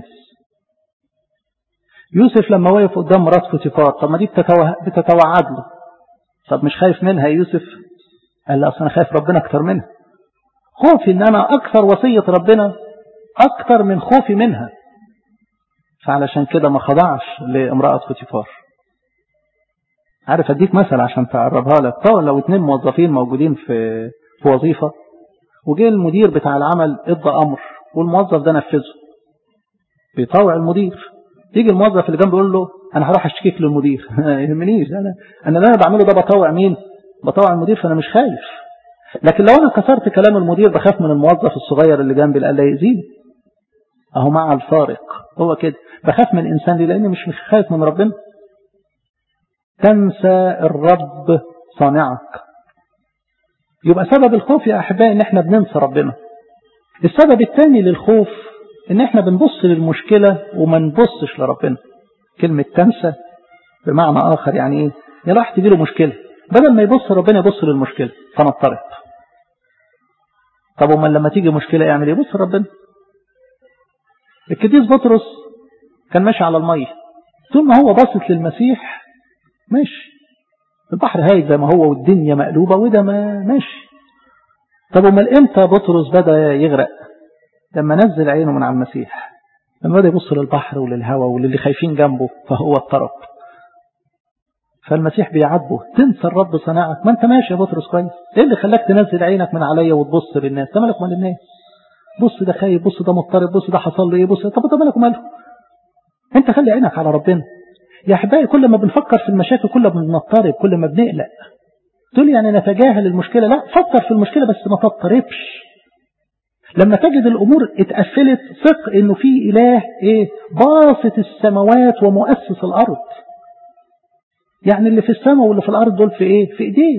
S1: يوسف لما وقف قدام مرات فوتيفار طب ما دي بتتوعد له طب مش خايف منها يا يوسف قال لا أصلا أنا خايف ربنا أكتر منها خوفي إن أنا أكثر وصية ربنا أكثر من خوفي منها فعلشان كده ما خضعش لامرأة فوتيفار عارف أديك مثل عشان تقربها لك طبعا لو اتنين موظفين موجودين في في وظيفة وجه المدير بتاع العمل ادى أمر والموظف ده نفذه بيطوع المدير يجي الموظف اللي جنبه يقول له أنا هروح أشتكيك للمدير ما يهمنيش أنا أنا اللي أنا بعمله ده بطوع مين بطوع المدير فأنا مش خايف لكن لو أنا كسرت كلام المدير بخاف من الموظف الصغير اللي جنبي اللي قال لي يأذيني أهو مع الفارق هو كده بخاف من إنسان ليه لأني مش خايف من ربنا تنسى الرب صانعك يبقى سبب الخوف يا أحبائي إن إحنا بننسى ربنا السبب الثاني للخوف إن إحنا بنبص للمشكلة وما نبصش لربنا كلمة تنسى بمعنى آخر يعني إيه يعني راح تجي له مشكلة بدل ما يبص ربنا يبص للمشكلة فنضطرب طب ومن لما تيجي مشكلة يعمل ايه يبص ربنا القديس بطرس كان ماشي على المية طول ما هو باصص للمسيح ماشي البحر هايج زي ما هو والدنيا مقلوبة وده ما ماشي طب امال امتى بطرس بدأ يغرق لما نزل عينه من على المسيح لما بدأ يبص للبحر وللهواء وللي خايفين جنبه فهو اضطرب فالمسيح بيعاتبه تنسى الرب صناعك ما انت ماشي يا بطرس كويس ايه اللي خلاك تنزل عينك من عليا وتبص للناس ده مالك ومال الناس بص ده خايف بص ده مضطرب بص ده حصل له ايه بص طب ده مالك وماله انت خلي عينك على ربنا يا احبائي كل ما بنفكر في المشاكل كل ما بنضطرب كل ما بنقلق تقول يعني نتجاهل المشكله لا فكر في المشكله بس ما تضطربش لما تجد الامور اتقفلت ثق انه في اله ايه باسط السماوات ومؤسس الارض يعني اللي في السماء واللي في الأرض دول في إيه؟ في إيديه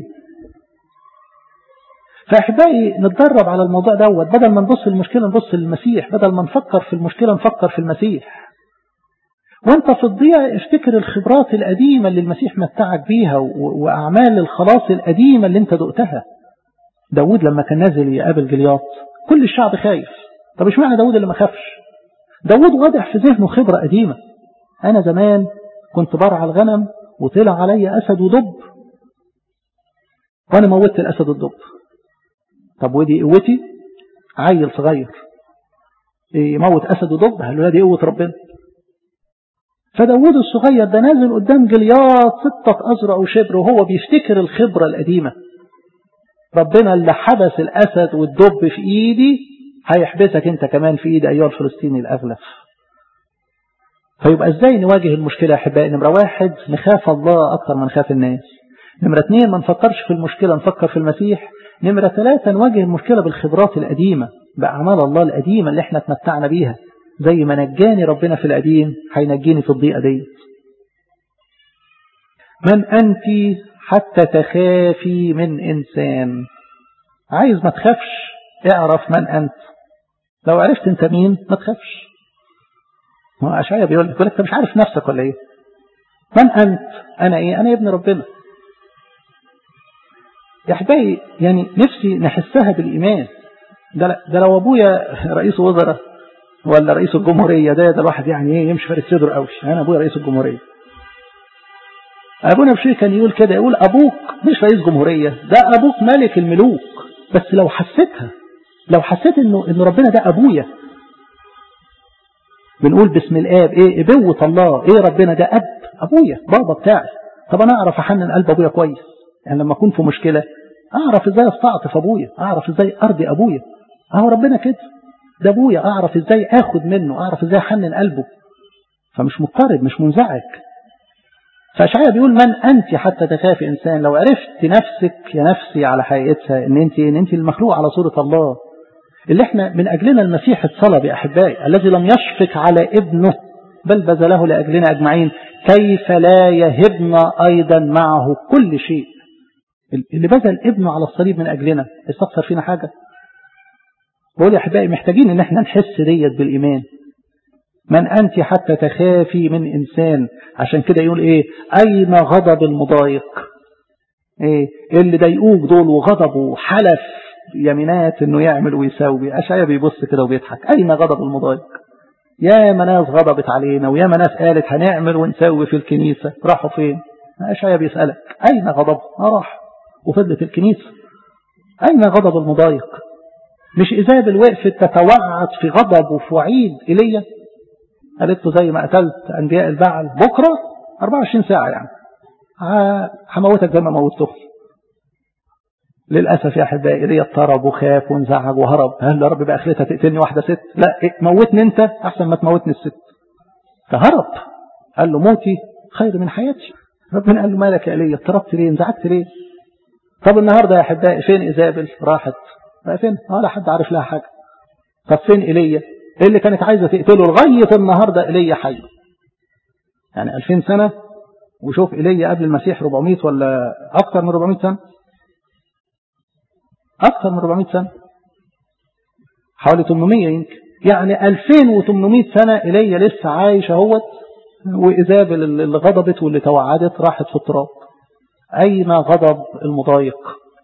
S1: فأحبائي نتدرب على الموضوع دوت بدل ما نبص للمشكلة نبص للمسيح بدل ما نفكر في المشكلة نفكر في المسيح وانت في الضياع افتكر الخبرات القديمة اللي المسيح متعك بيها وأعمال الخلاص القديمة اللي انت دقتها داود لما كان نازل يقابل جلياط كل الشعب خايف طب ايش معنى داود اللي ما خافش داود واضح في ذهنه خبرة قديمة أنا زمان كنت برعى الغنم وطلع علي أسد ودب وأنا موتت الأسد والدب طب ودي قوتي عيل صغير يموت أسد ودب قال له دي قوة ربنا فداود الصغير ده نازل قدام جلياط ستة أزرع وشبر وهو بيفتكر الخبرة القديمة ربنا اللي حبس الأسد والدب في إيدي هيحبسك أنت كمان في إيد أيها الفلسطيني الأغلف فيبقى ازاي نواجه المشكلة يا احبائي نمرة واحد نخاف الله اكتر ما نخاف الناس نمرة اثنين ما نفكرش في المشكلة نفكر في المسيح نمرة ثلاثة نواجه المشكلة بالخبرات القديمة بأعمال الله القديمة اللي احنا اتمتعنا بيها زي ما نجاني ربنا في القديم هينجيني في الضيقة دي من أنت حتى تخافي من إنسان عايز ما تخافش اعرف من أنت لو عرفت انت مين ما تخافش هو أشعيا بيقول لك أنت مش عارف نفسك ولا إيه من أنت أنا إيه أنا ابن ربنا يا أحبائي يعني نفسي نحسها بالإيمان ده, ده لو أبويا رئيس وزراء ولا رئيس الجمهورية ده ده الواحد يعني إيه يمشي فارس صدره قوي أنا أبويا رئيس الجمهورية أبونا بشير كان يقول كده يقول أبوك مش رئيس جمهورية ده أبوك ملك الملوك بس لو حسيتها لو حسيت إنه إن ربنا ده أبويا بنقول باسم الآب إيه إبوة الله إيه ربنا ده أب أبويا بابا بتاعي طب أنا أعرف أحنن قلب أبويا كويس يعني لما أكون في مشكلة أعرف إزاي أستعطف أبويا أعرف إزاي أرضي أبويا أهو ربنا كده ده أبويا أعرف إزاي آخد منه أعرف إزاي أحنن قلبه فمش مضطرب مش منزعج فأشعيا بيقول من أنت حتى تخافي إنسان لو عرفت نفسك يا نفسي على حقيقتها إن أنت إن أنت المخلوق على صورة الله اللي احنا من أجلنا المسيح اتصلب يا أحبائي الذي لم يشفق على ابنه بل بذله لأجلنا أجمعين كيف لا يهبنا أيضا معه كل شيء اللي بذل ابنه على الصليب من أجلنا استغفر فينا حاجة بقول يا أحبائي محتاجين إن احنا نحس ديت بالإيمان من أنت حتى تخافي من إنسان عشان كده يقول إيه أين غضب المضايق إيه اللي ضايقوك دول وغضبوا حلف يمينات إنه يعمل ويسوي أشعيا بيبص كده وبيضحك أين غضب المضايق يا ناس غضبت علينا ويا ناس قالت هنعمل ونسوي في الكنيسة راحوا فين أشعيا بيسألك أين غضب راح وفضلت الكنيسة أين غضب المضايق مش إيزابل وقفت تتوعد في غضب وفي وعيد إيليا قالت له زي ما قتلت أنبياء البعل بكرة 24 ساعة يعني هموتك زي ما موتته للأسف يا أحبائي إيليا اضطرب وخاف وانزعج وهرب هل يا رب بقى آخرتها تقتلني واحدة ست لا إيه موتني أنت أحسن ما تموتني الست فهرب قال له موتي خير من حياتي ربنا قال له مالك يا إيليا اضطربت ليه انزعجت ليه طب النهاردة يا أحبائي فين إيزابل راحت بقى فين ولا حد عارف لها حاجة طب فين إيليا اللي كانت عايزة تقتله لغاية النهاردة إيليا حي يعني 2000 سنة وشوف إيليا قبل المسيح 400 ولا أكثر من 400 سنة أكثر من 400 سنة حوالي 800 يمكن يعني 2800 سنة إيليا لسه عايش اهوت وإيزابل اللي غضبت واللي توعدت راحت في التراب أين غضب المضايق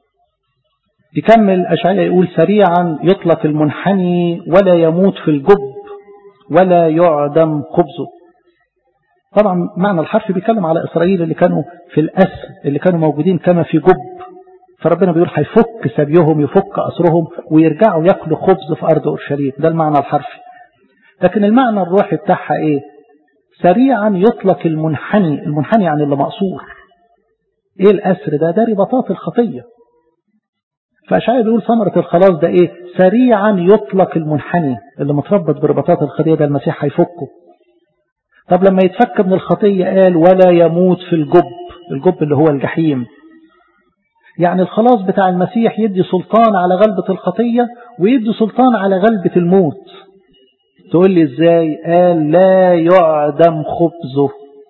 S1: يكمل أشعياء يقول سريعا يطلق المنحني ولا يموت في الجب ولا يعدم خبزه طبعا معنى الحرف بيتكلم على إسرائيل اللي كانوا في الأسر اللي كانوا موجودين كما في جب فربنا بيقول هيفك سبيهم يفك أسرهم ويرجعوا ياكلوا خبز في أرض أورشليم ده المعنى الحرفي لكن المعنى الروحي بتاعها إيه سريعا يطلق المنحني المنحني يعني اللي مقصور إيه الأسر ده ده رباطات الخطية فأشعياء بيقول ثمرة الخلاص ده إيه سريعا يطلق المنحني اللي متربط برباطات الخطية ده المسيح هيفكه طب لما يتفك من الخطية قال ولا يموت في الجب الجب اللي هو الجحيم يعني الخلاص بتاع المسيح يدي سلطان على غلبة الخطية ويدي سلطان على غلبة الموت تقول لي ازاي قال لا يعدم خبزه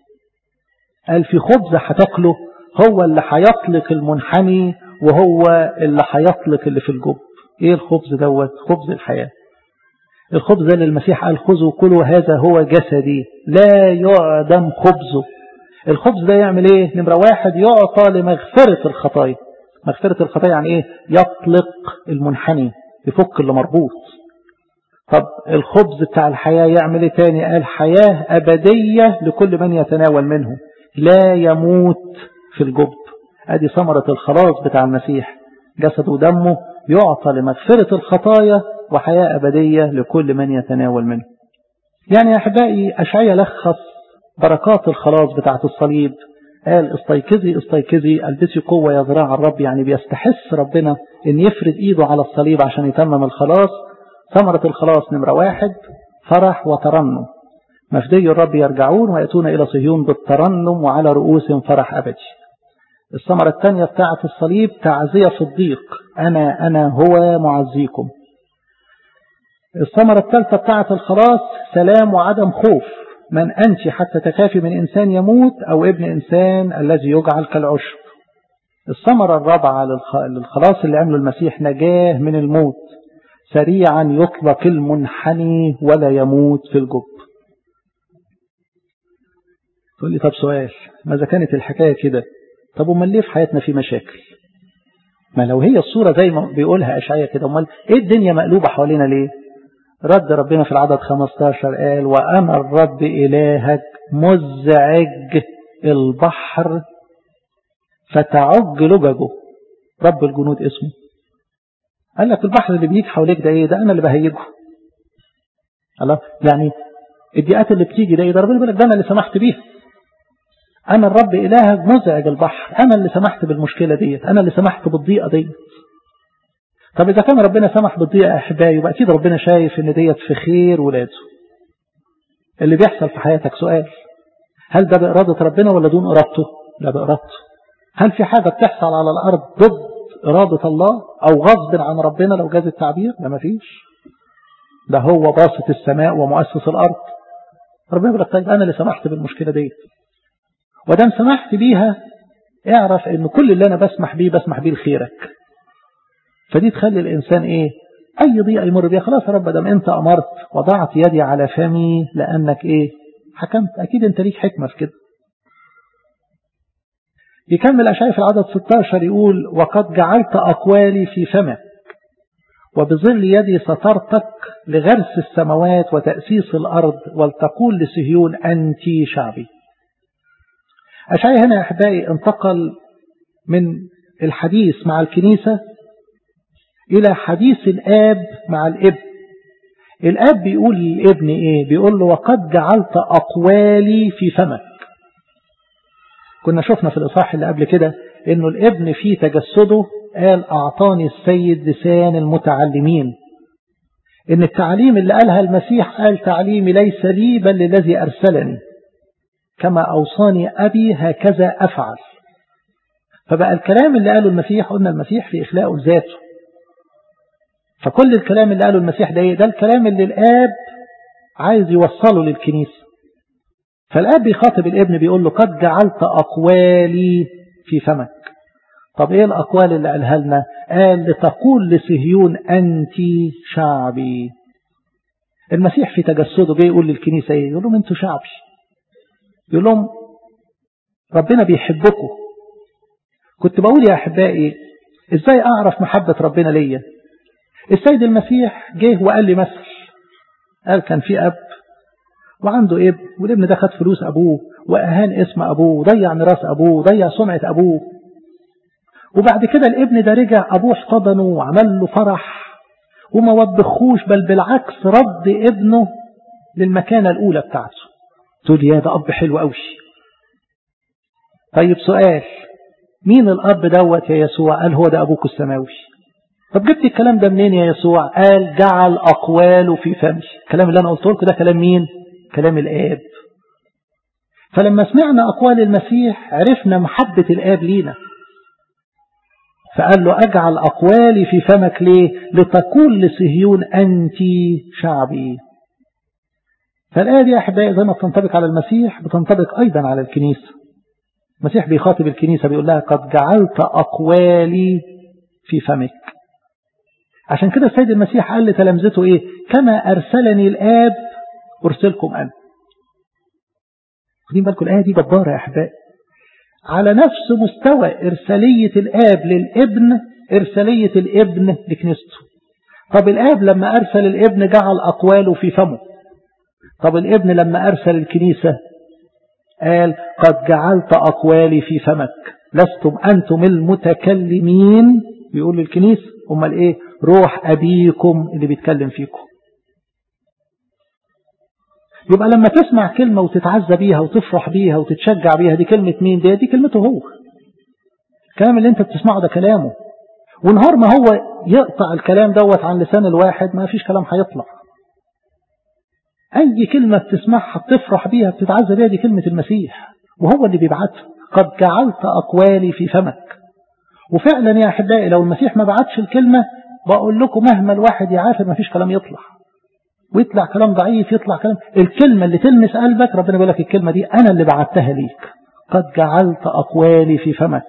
S1: قال في خبز هتاكله هو اللي هيطلق المنحني وهو اللي هيطلق اللي في الجب ايه الخبز دوت خبز الحياة الخبز ده اللي المسيح قال خذوا كلوا هذا هو جسدي لا يعدم خبزه الخبز ده يعمل ايه نمرة واحد يعطى لمغفرة الخطايا مغفرة الخطايا يعني ايه يطلق المنحني يفك اللي مربوط طب الخبز بتاع الحياة يعمل ايه تاني قال حياة أبدية لكل من يتناول منه لا يموت في الجب ادي ثمرة الخلاص بتاع المسيح جسد ودمه يعطى لمغفرة الخطايا وحياة أبدية لكل من يتناول منه يعني يا أحبائي أشعية لخص بركات الخلاص بتاعة الصليب قال استيقظي استيقظي البسي قوة يا ذراع الرب يعني بيستحس ربنا ان يفرد ايده على الصليب عشان يتمم الخلاص ثمرة الخلاص نمرة واحد فرح وترنم مفدي الرب يرجعون ويأتون إلى صهيون بالترنم وعلى رؤوسهم فرح أبدي الثمرة الثانية بتاعة الصليب تعزية في الضيق أنا أنا هو معزيكم الثمرة الثالثة بتاعة الخلاص سلام وعدم خوف من أنت حتى تخافي من إنسان يموت أو ابن إنسان الذي يجعل كالعشب الثمرة الرابعة للخلاص اللي عمله المسيح نجاه من الموت سريعا يطلق المنحني ولا يموت في الجب تقول لي طب سؤال ماذا كانت الحكاية كده طب امال ليه في حياتنا في مشاكل ما لو هي الصورة زي ما بيقولها أشعية كده امال ايه الدنيا مقلوبة حوالينا ليه رد ربنا في العدد 15 قال وأنا الرب إلهك مزعج البحر فتعج لججه رب الجنود اسمه قال لك البحر اللي بيجي حواليك ده ايه ده انا اللي بهيجه الله يعني الضيقات اللي بتيجي ده ده ربنا بيقول لك ده انا اللي سمحت بيها انا الرب الهك مزعج البحر انا اللي سمحت بالمشكله ديت انا اللي سمحت بالضيقه ديت طب اذا كان ربنا سمح بالضيقه يا احبائي يبقى اكيد ربنا شايف ان ديت في خير ولاده اللي بيحصل في حياتك سؤال هل ده بإرادة ربنا ولا دون إرادته لا بإرادته هل في حاجة بتحصل على الأرض ضد إرادة الله أو غصب عن ربنا لو جاز التعبير لا مفيش ده هو باسط السماء ومؤسس الأرض ربنا يقول لك طيب أنا اللي سمحت بالمشكلة دي ودام سمحت بيها اعرف ان كل اللي انا بسمح بيه بسمح بيه لخيرك فدي تخلي الانسان ايه اي ضيقه يمر بيها خلاص يا رب دام انت امرت وضعت يدي على فمي لانك ايه حكمت اكيد انت ليك حكمه في كده يكمل اشعياء في العدد 16 يقول وقد جعلت اقوالي في فمك وبظل يدي سترتك لغرس السماوات وتأسيس الأرض ولتقول لصهيون أنت شعبي أشعياء هنا يا أحبائي انتقل من الحديث مع الكنيسة إلى حديث الآب مع الابن الآب بيقول للابن إيه بيقول له وقد جعلت أقوالي في فمك كنا شفنا في الإصحاح اللي قبل كده إنه الابن في تجسده قال أعطاني السيد لسان المتعلمين إن التعليم اللي قالها المسيح قال تعليمي ليس لي بل للذي أرسلني كما أوصاني أبي هكذا أفعل فبقى الكلام اللي قاله المسيح قلنا المسيح في إخلاقه ذاته فكل الكلام اللي قاله المسيح ده ده الكلام اللي الآب عايز يوصله للكنيسة فالآب بيخاطب الابن بيقول له قد جعلت أقوالي في فمك طب ايه الأقوال اللي قالها لنا قال لتقول لصهيون أنت شعبي المسيح في تجسده جاي يقول للكنيسة ايه يقول لهم انتوا شعبي يقول لهم ربنا بيحبكم كنت بقول يا أحبائي ازاي أعرف محبة ربنا ليا السيد المسيح جه وقال لي مثل قال كان في أب وعنده ابن والابن ده خد فلوس أبوه وأهان اسم أبوه وضيع ميراث أبوه وضيع سمعة أبوه وبعد كده الابن ده رجع أبوه احتضنه وعمل له فرح وما وبخوش بل بالعكس رد ابنه للمكانة الأولى بتاعته تقول يا ده أب حلو قوي طيب سؤال مين الأب دوت يا يسوع قال هو ده أبوك السماوي طب جبت الكلام ده منين يا يسوع قال جعل أقواله في فمي الكلام اللي أنا قلته لكم ده كلام مين كلام الآب فلما سمعنا أقوال المسيح عرفنا محبة الآب لينا فقال له أجعل أقوالي في فمك ليه لتقول لصهيون أنت شعبي فالآية دي يا أحبائي زي ما بتنطبق على المسيح بتنطبق أيضا على الكنيسة المسيح بيخاطب الكنيسة بيقول لها قد جعلت أقوالي في فمك عشان كده السيد المسيح قال لتلامذته إيه كما أرسلني الآب أرسلكم أنا خدين بالكم الآية دي جبارة يا أحبائي على نفس مستوى إرسالية الآب للابن إرسالية الابن لكنيسته طب الآب لما أرسل الابن جعل أقواله في فمه طب الابن لما أرسل الكنيسة قال قد جعلت أقوالي في فمك لستم أنتم المتكلمين بيقول للكنيسة أمال إيه روح أبيكم اللي بيتكلم فيكم يبقى لما تسمع كلمة وتتعزى بيها وتفرح بيها وتتشجع بيها دي كلمة مين دي دي كلمته هو الكلام اللي انت بتسمعه ده كلامه ونهار ما هو يقطع الكلام دوت عن لسان الواحد ما فيش كلام هيطلع أي كلمة بتسمعها بتفرح بيها بتتعزى بيها دي كلمة المسيح وهو اللي بيبعتها قد جعلت أقوالي في فمك وفعلا يا أحبائي لو المسيح ما بعتش الكلمة بقول لكم مهما الواحد يعافر ما فيش كلام يطلع ويطلع كلام ضعيف يطلع كلام الكلمة اللي تلمس قلبك ربنا بيقول لك الكلمة دي أنا اللي بعتها ليك قد جعلت أقوالي في فمك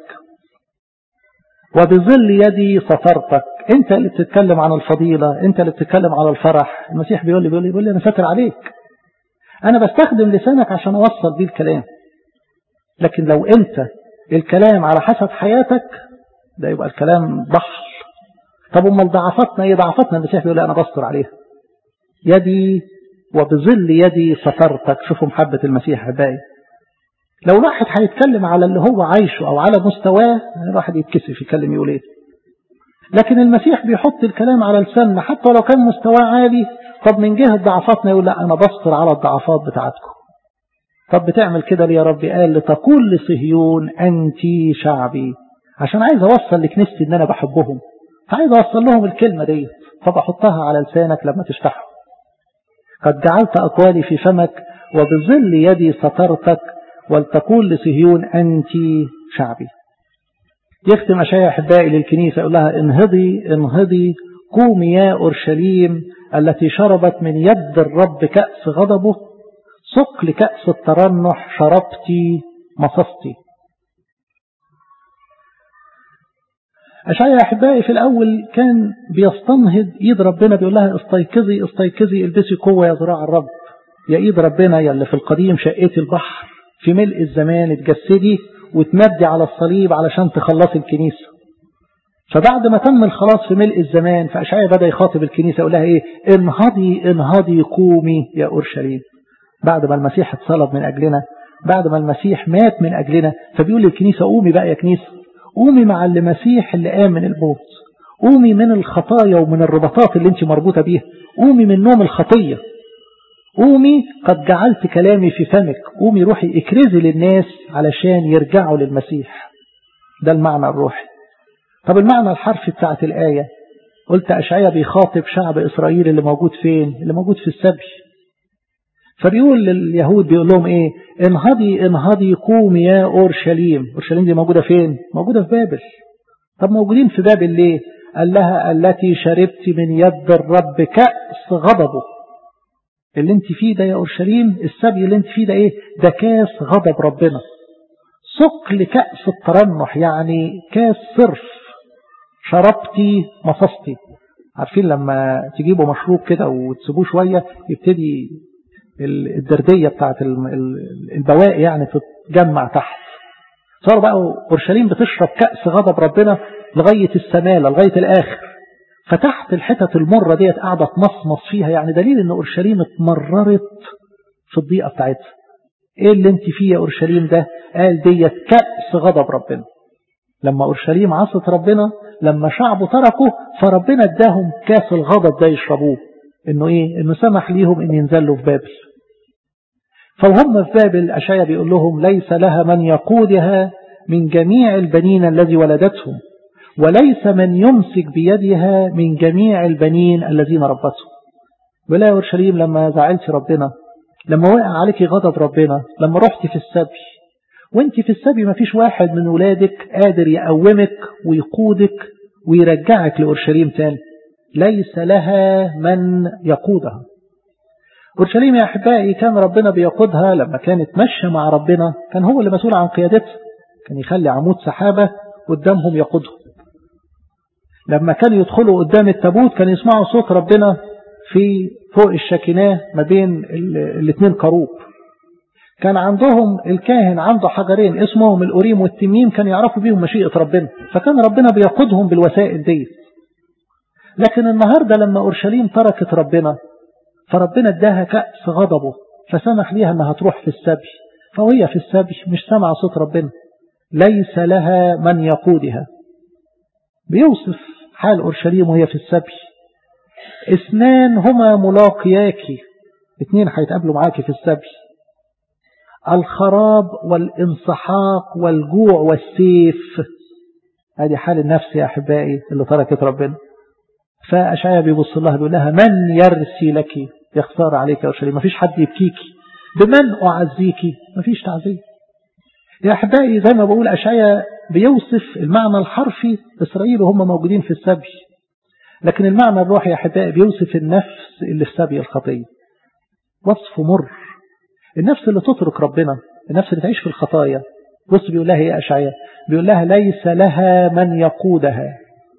S1: وبظل يدي سطرتك انت اللي بتتكلم عن الفضيلة انت اللي بتتكلم على الفرح المسيح بيقول لي بيقول لي, بيقول لي انا ساتر عليك انا بستخدم لسانك عشان اوصل بيه الكلام لكن لو انت الكلام على حسب حياتك ده يبقى الكلام بحر طب امال ضعفتنا ايه ضعفتنا المسيح بيقول لي انا بستر عليها يدي وبظل يدي سترتك شوفوا محبة المسيح احبائي لو واحد هيتكلم على اللي هو عايشه او على مستواه الواحد يتكسف يتكلم يقول ايه لكن المسيح بيحط الكلام على لساننا حتى لو كان مستواه عالي طب من جهة ضعفاتنا يقول لا أنا بصبر على الضعفات بتاعتكم طب بتعمل كده ليه يا ربي قال لتقول لصهيون أنت شعبي عشان عايز أوصل لكنيستي إن أنا بحبهم فعايز أوصل لهم الكلمة دي فبحطها على لسانك لما تفتحه قد جعلت أقوالي في فمك وبظل يدي سترتك ولتقول لصهيون أنت شعبي يختم أشياء أحبائي للكنيسة يقول لها انهضي انهضي قومي يا أورشليم التي شربت من يد الرب كأس غضبه سق لكأس الترنح شربتي مصصتي أشعيا أحبائي في الأول كان بيستنهض إيد ربنا بيقول لها استيقظي استيقظي البسي قوة يا ذراع الرب يا إيد ربنا يا اللي في القديم شقيتي البحر في ملء الزمان اتجسدي وتمدي على الصليب علشان تخلصي الكنيسة فبعد ما تم الخلاص في ملء الزمان فأشعيا بدأ يخاطب الكنيسة يقول لها إيه انهضي انهضي قومي يا أورشليم بعد ما المسيح اتصلب من أجلنا بعد ما المسيح مات من أجلنا فبيقول للكنيسة قومي بقى يا كنيسة قومي مع المسيح اللي قام من الموت قومي من الخطايا ومن الرباطات اللي انت مربوطة بيها قومي من نوم الخطية قومي قد جعلت كلامي في فمك قومي روحي اكرزي للناس علشان يرجعوا للمسيح ده المعنى الروحي طب المعنى الحرفي بتاعت الآية قلت أشعيا بيخاطب شعب إسرائيل اللي موجود فين اللي موجود في السبي فبيقول لليهود بيقول لهم ايه انهضي انهضي قومي يا اورشليم اورشليم دي موجوده فين موجوده في بابل طب موجودين في بابل ليه قال لها التي شربت من يد الرب كأس غضبه اللي انت فيه ده يا اورشليم السبي اللي انت فيه ده ايه ده كاس غضب ربنا سق لكأس الترنح يعني كاس صرف شربتي مصصتي عارفين لما تجيبوا مشروب كده وتسيبوه شوية يبتدي الدردية بتاعت البواقي يعني تتجمع تحت صار بقى أورشليم بتشرب كأس غضب ربنا لغاية السمالة لغاية الآخر فتحت الحتت المرة ديت قاعدة تمصمص فيها يعني دليل ان أورشليم اتمررت في الضيقة بتاعتها ايه اللي انت فيه يا أورشليم ده قال ديت كأس غضب ربنا لما أورشليم عصت ربنا لما شعبه تركه فربنا اداهم كاس الغضب ده يشربوه انه ايه انه سمح ليهم ان ينزلوا في بابل فوهم في بابل أشعيا بيقول لهم ليس لها من يقودها من جميع البنين الذي ولدتهم وليس من يمسك بيدها من جميع البنين الذين ربتهم ولا يا أورشليم لما زعلت ربنا لما وقع عليك غضب ربنا لما رحت في السبي وانت في السبي ما فيش واحد من ولادك قادر يقومك ويقودك ويرجعك لأورشليم تاني ليس لها من يقودها أورشليم يا أحبائي كان ربنا بيقودها لما كانت ماشية مع ربنا كان هو اللي مسؤول عن قيادتها كان يخلي عمود سحابة قدامهم يقودهم لما كانوا يدخلوا قدام التابوت كانوا يسمعوا صوت ربنا في فوق الشكناه ما بين الاثنين كروب كان عندهم الكاهن عنده حجرين اسمهم الأوريم والتميم كان يعرفوا بيهم مشيئة ربنا فكان ربنا بيقودهم بالوسائل دي لكن النهاردة لما أورشليم تركت ربنا فربنا اداها كأس غضبه فسمح ليها انها تروح في السبي فوهي في السبي مش سمع صوت ربنا ليس لها من يقودها بيوصف حال أورشليم وهي في السبي اثنان هما ملاقياك اثنين هيتقابلوا معاك في السبي الخراب والانسحاق والجوع والسيف هذه حال النفس يا أحبائي اللي تركت ربنا فأشعيا بيبص لها بيقول لها من يرسي لك يخسار عليك يا أورشليم مفيش حد يبكيكي بمن أعزيكي مفيش تعزيه يا أحبائي زي ما بقول أشعيا بيوصف المعنى الحرفي إسرائيل وهم موجودين في السبي لكن المعنى الروحي يا أحبائي بيوصف النفس اللي في سبي الخطية وصف مر النفس اللي تترك ربنا النفس اللي تعيش في الخطايا بص بيقول لها يا أشعيا بيقول لها ليس لها من يقودها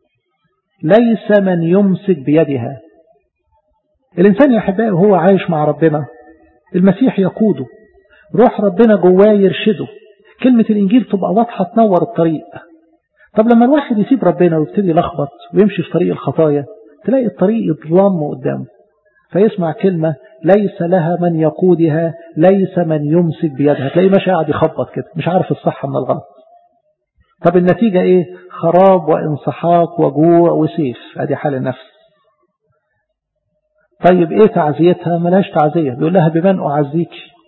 S1: ليس من يمسك بيدها الإنسان يا أحبائي وهو عايش مع ربنا المسيح يقوده روح ربنا جواه يرشده كلمة الإنجيل تبقى واضحة تنور الطريق طب لما الواحد يسيب ربنا ويبتدي يلخبط ويمشي في طريق الخطايا تلاقي الطريق يظلم قدامه فيسمع كلمة ليس لها من يقودها ليس من يمسك بيدها تلاقيه ماشي قاعد يخبط كده مش عارف الصح من الغلط طب النتيجة ايه خراب وانسحاق وجوع وسيف ادي حال النفس طيب ايه تعزيتها ملاش تعزية بيقول لها بمن أعزيك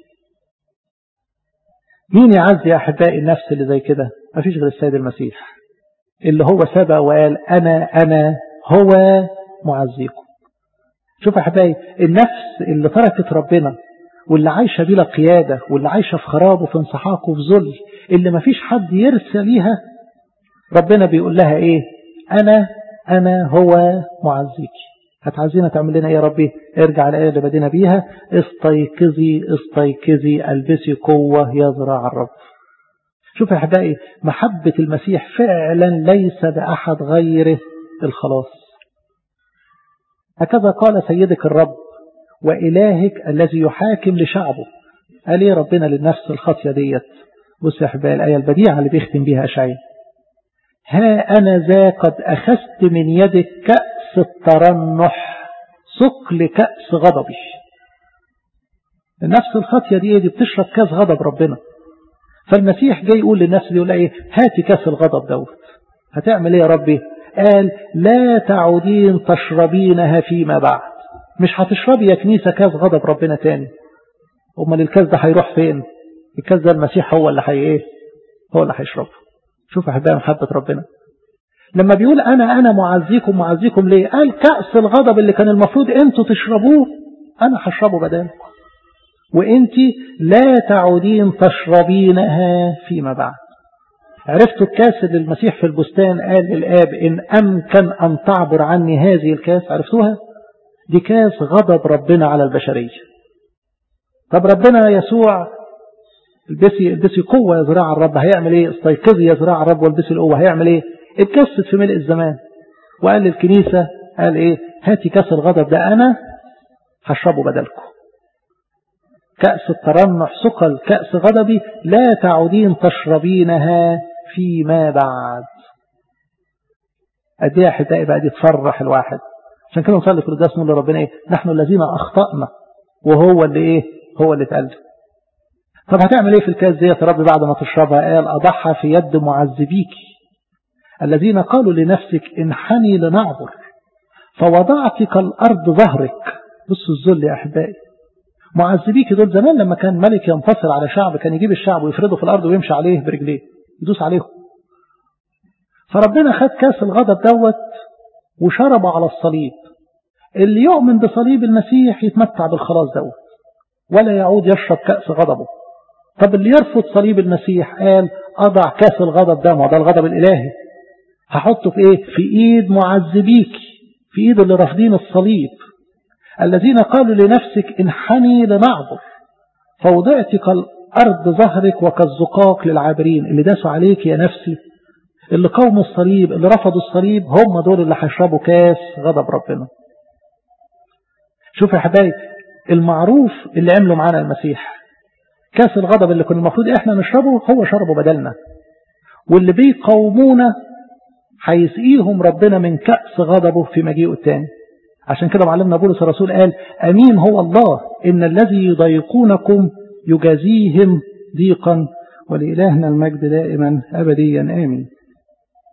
S1: مين يعزي يا أحبائي النفس اللي زي كده مفيش غير السيد المسيح اللي هو سبق وقال أنا أنا هو معزيكم شوف يا أحبائي النفس اللي تركت ربنا واللي عايشة بلا قيادة واللي عايشة في خراب وفي انسحاق وفي ذل اللي مفيش حد يرسى ليها ربنا بيقول لها ايه انا انا هو معزيكي هتعزينا تعمل لنا ايه يا ربي ارجع الآية اللي بدينا بيها استيقظي استيقظي البسي قوة يا ذراع الرب شوف يا احبائي محبة المسيح فعلا ليس بأحد غيره الخلاص هكذا قال سيدك الرب وإلهك الذي يحاكم لشعبه قال ايه ربنا للنفس الخاطية ديت بص يا احبائي الآية البديعة اللي بيختم بيها أشعياء ها أنا ذا قد أخذت من يدك كأس الترنح ثقل كأس غضبي النفس الخاطية دي دي بتشرب كاس غضب ربنا فالمسيح جاي يقول للنفس دي يقول ايه هاتي كاس الغضب دوت هتعمل ايه يا ربي قال لا تعودين تشربينها فيما بعد مش هتشربي يا كنيسة كاس غضب ربنا تاني امال الكاس ده هيروح فين الكاس ده المسيح هو اللي هي ايه هو اللي هيشربه شوف أحبائي محبة ربنا لما بيقول أنا أنا معزيكم معزيكم ليه قال كأس الغضب اللي كان المفروض أنتوا تشربوه أنا هشربه بدالكم وأنت لا تعودين تشربينها فيما بعد عرفتوا الكاس اللي المسيح في البستان قال للآب إن أمكن أن تعبر عني هذه الكاس عرفتوها دي كاس غضب ربنا على البشرية طب ربنا يسوع البسي البسي قوة يا ذراع الرب هيعمل ايه استيقظي يا ذراع الرب والبسي القوة هيعمل ايه اتجسد في ملء الزمان وقال للكنيسة قال ايه هاتي كاس الغضب ده انا هشربه بدلكم كأس الترنح ثقل كأس غضبي لا تعودين تشربينها فيما بعد قد ايه احبائي بقى دي تفرح الواحد عشان كده نصلي في القداس نقول لربنا ايه نحن الذين اخطأنا وهو اللي ايه هو اللي اتقلب طب هتعمل ايه في الكاس ديت يا رب بعد ما تشربها قال اضعها في يد معذبيك الذين قالوا لنفسك انحني لنعبر فوضعتك الارض ظهرك بصوا الذل يا احبائي معذبيك دول زمان لما كان ملك ينتصر على شعب كان يجيب الشعب ويفرده في الارض ويمشي عليه برجليه يدوس عليهم فربنا خد كاس الغضب دوت وشربه على الصليب اللي يؤمن بصليب المسيح يتمتع بالخلاص دوت ولا يعود يشرب كأس غضبه طب اللي يرفض صليب المسيح قال أضع كاس الغضب ده ما ده الغضب الإلهي هحطه في إيه في إيد معذبيك في إيد اللي رافضين الصليب الذين قالوا لنفسك انحني لنعبر فوضعتك الأرض ظهرك وكالزقاق للعابرين اللي داسوا عليك يا نفسي اللي قوموا الصليب اللي رفضوا الصليب هم دول اللي هيشربوا كاس غضب ربنا شوف يا حبايب المعروف اللي عمله معانا المسيح كاس الغضب اللي كنا المفروض احنا نشربه هو شربه بدلنا واللي بيقومونا هيسقيهم ربنا من كأس غضبه في مجيئه الثاني عشان كده معلمنا بولس الرسول قال أمين هو الله إن الذي يضايقونكم يجازيهم ضيقا ولإلهنا المجد دائما أبديا آمين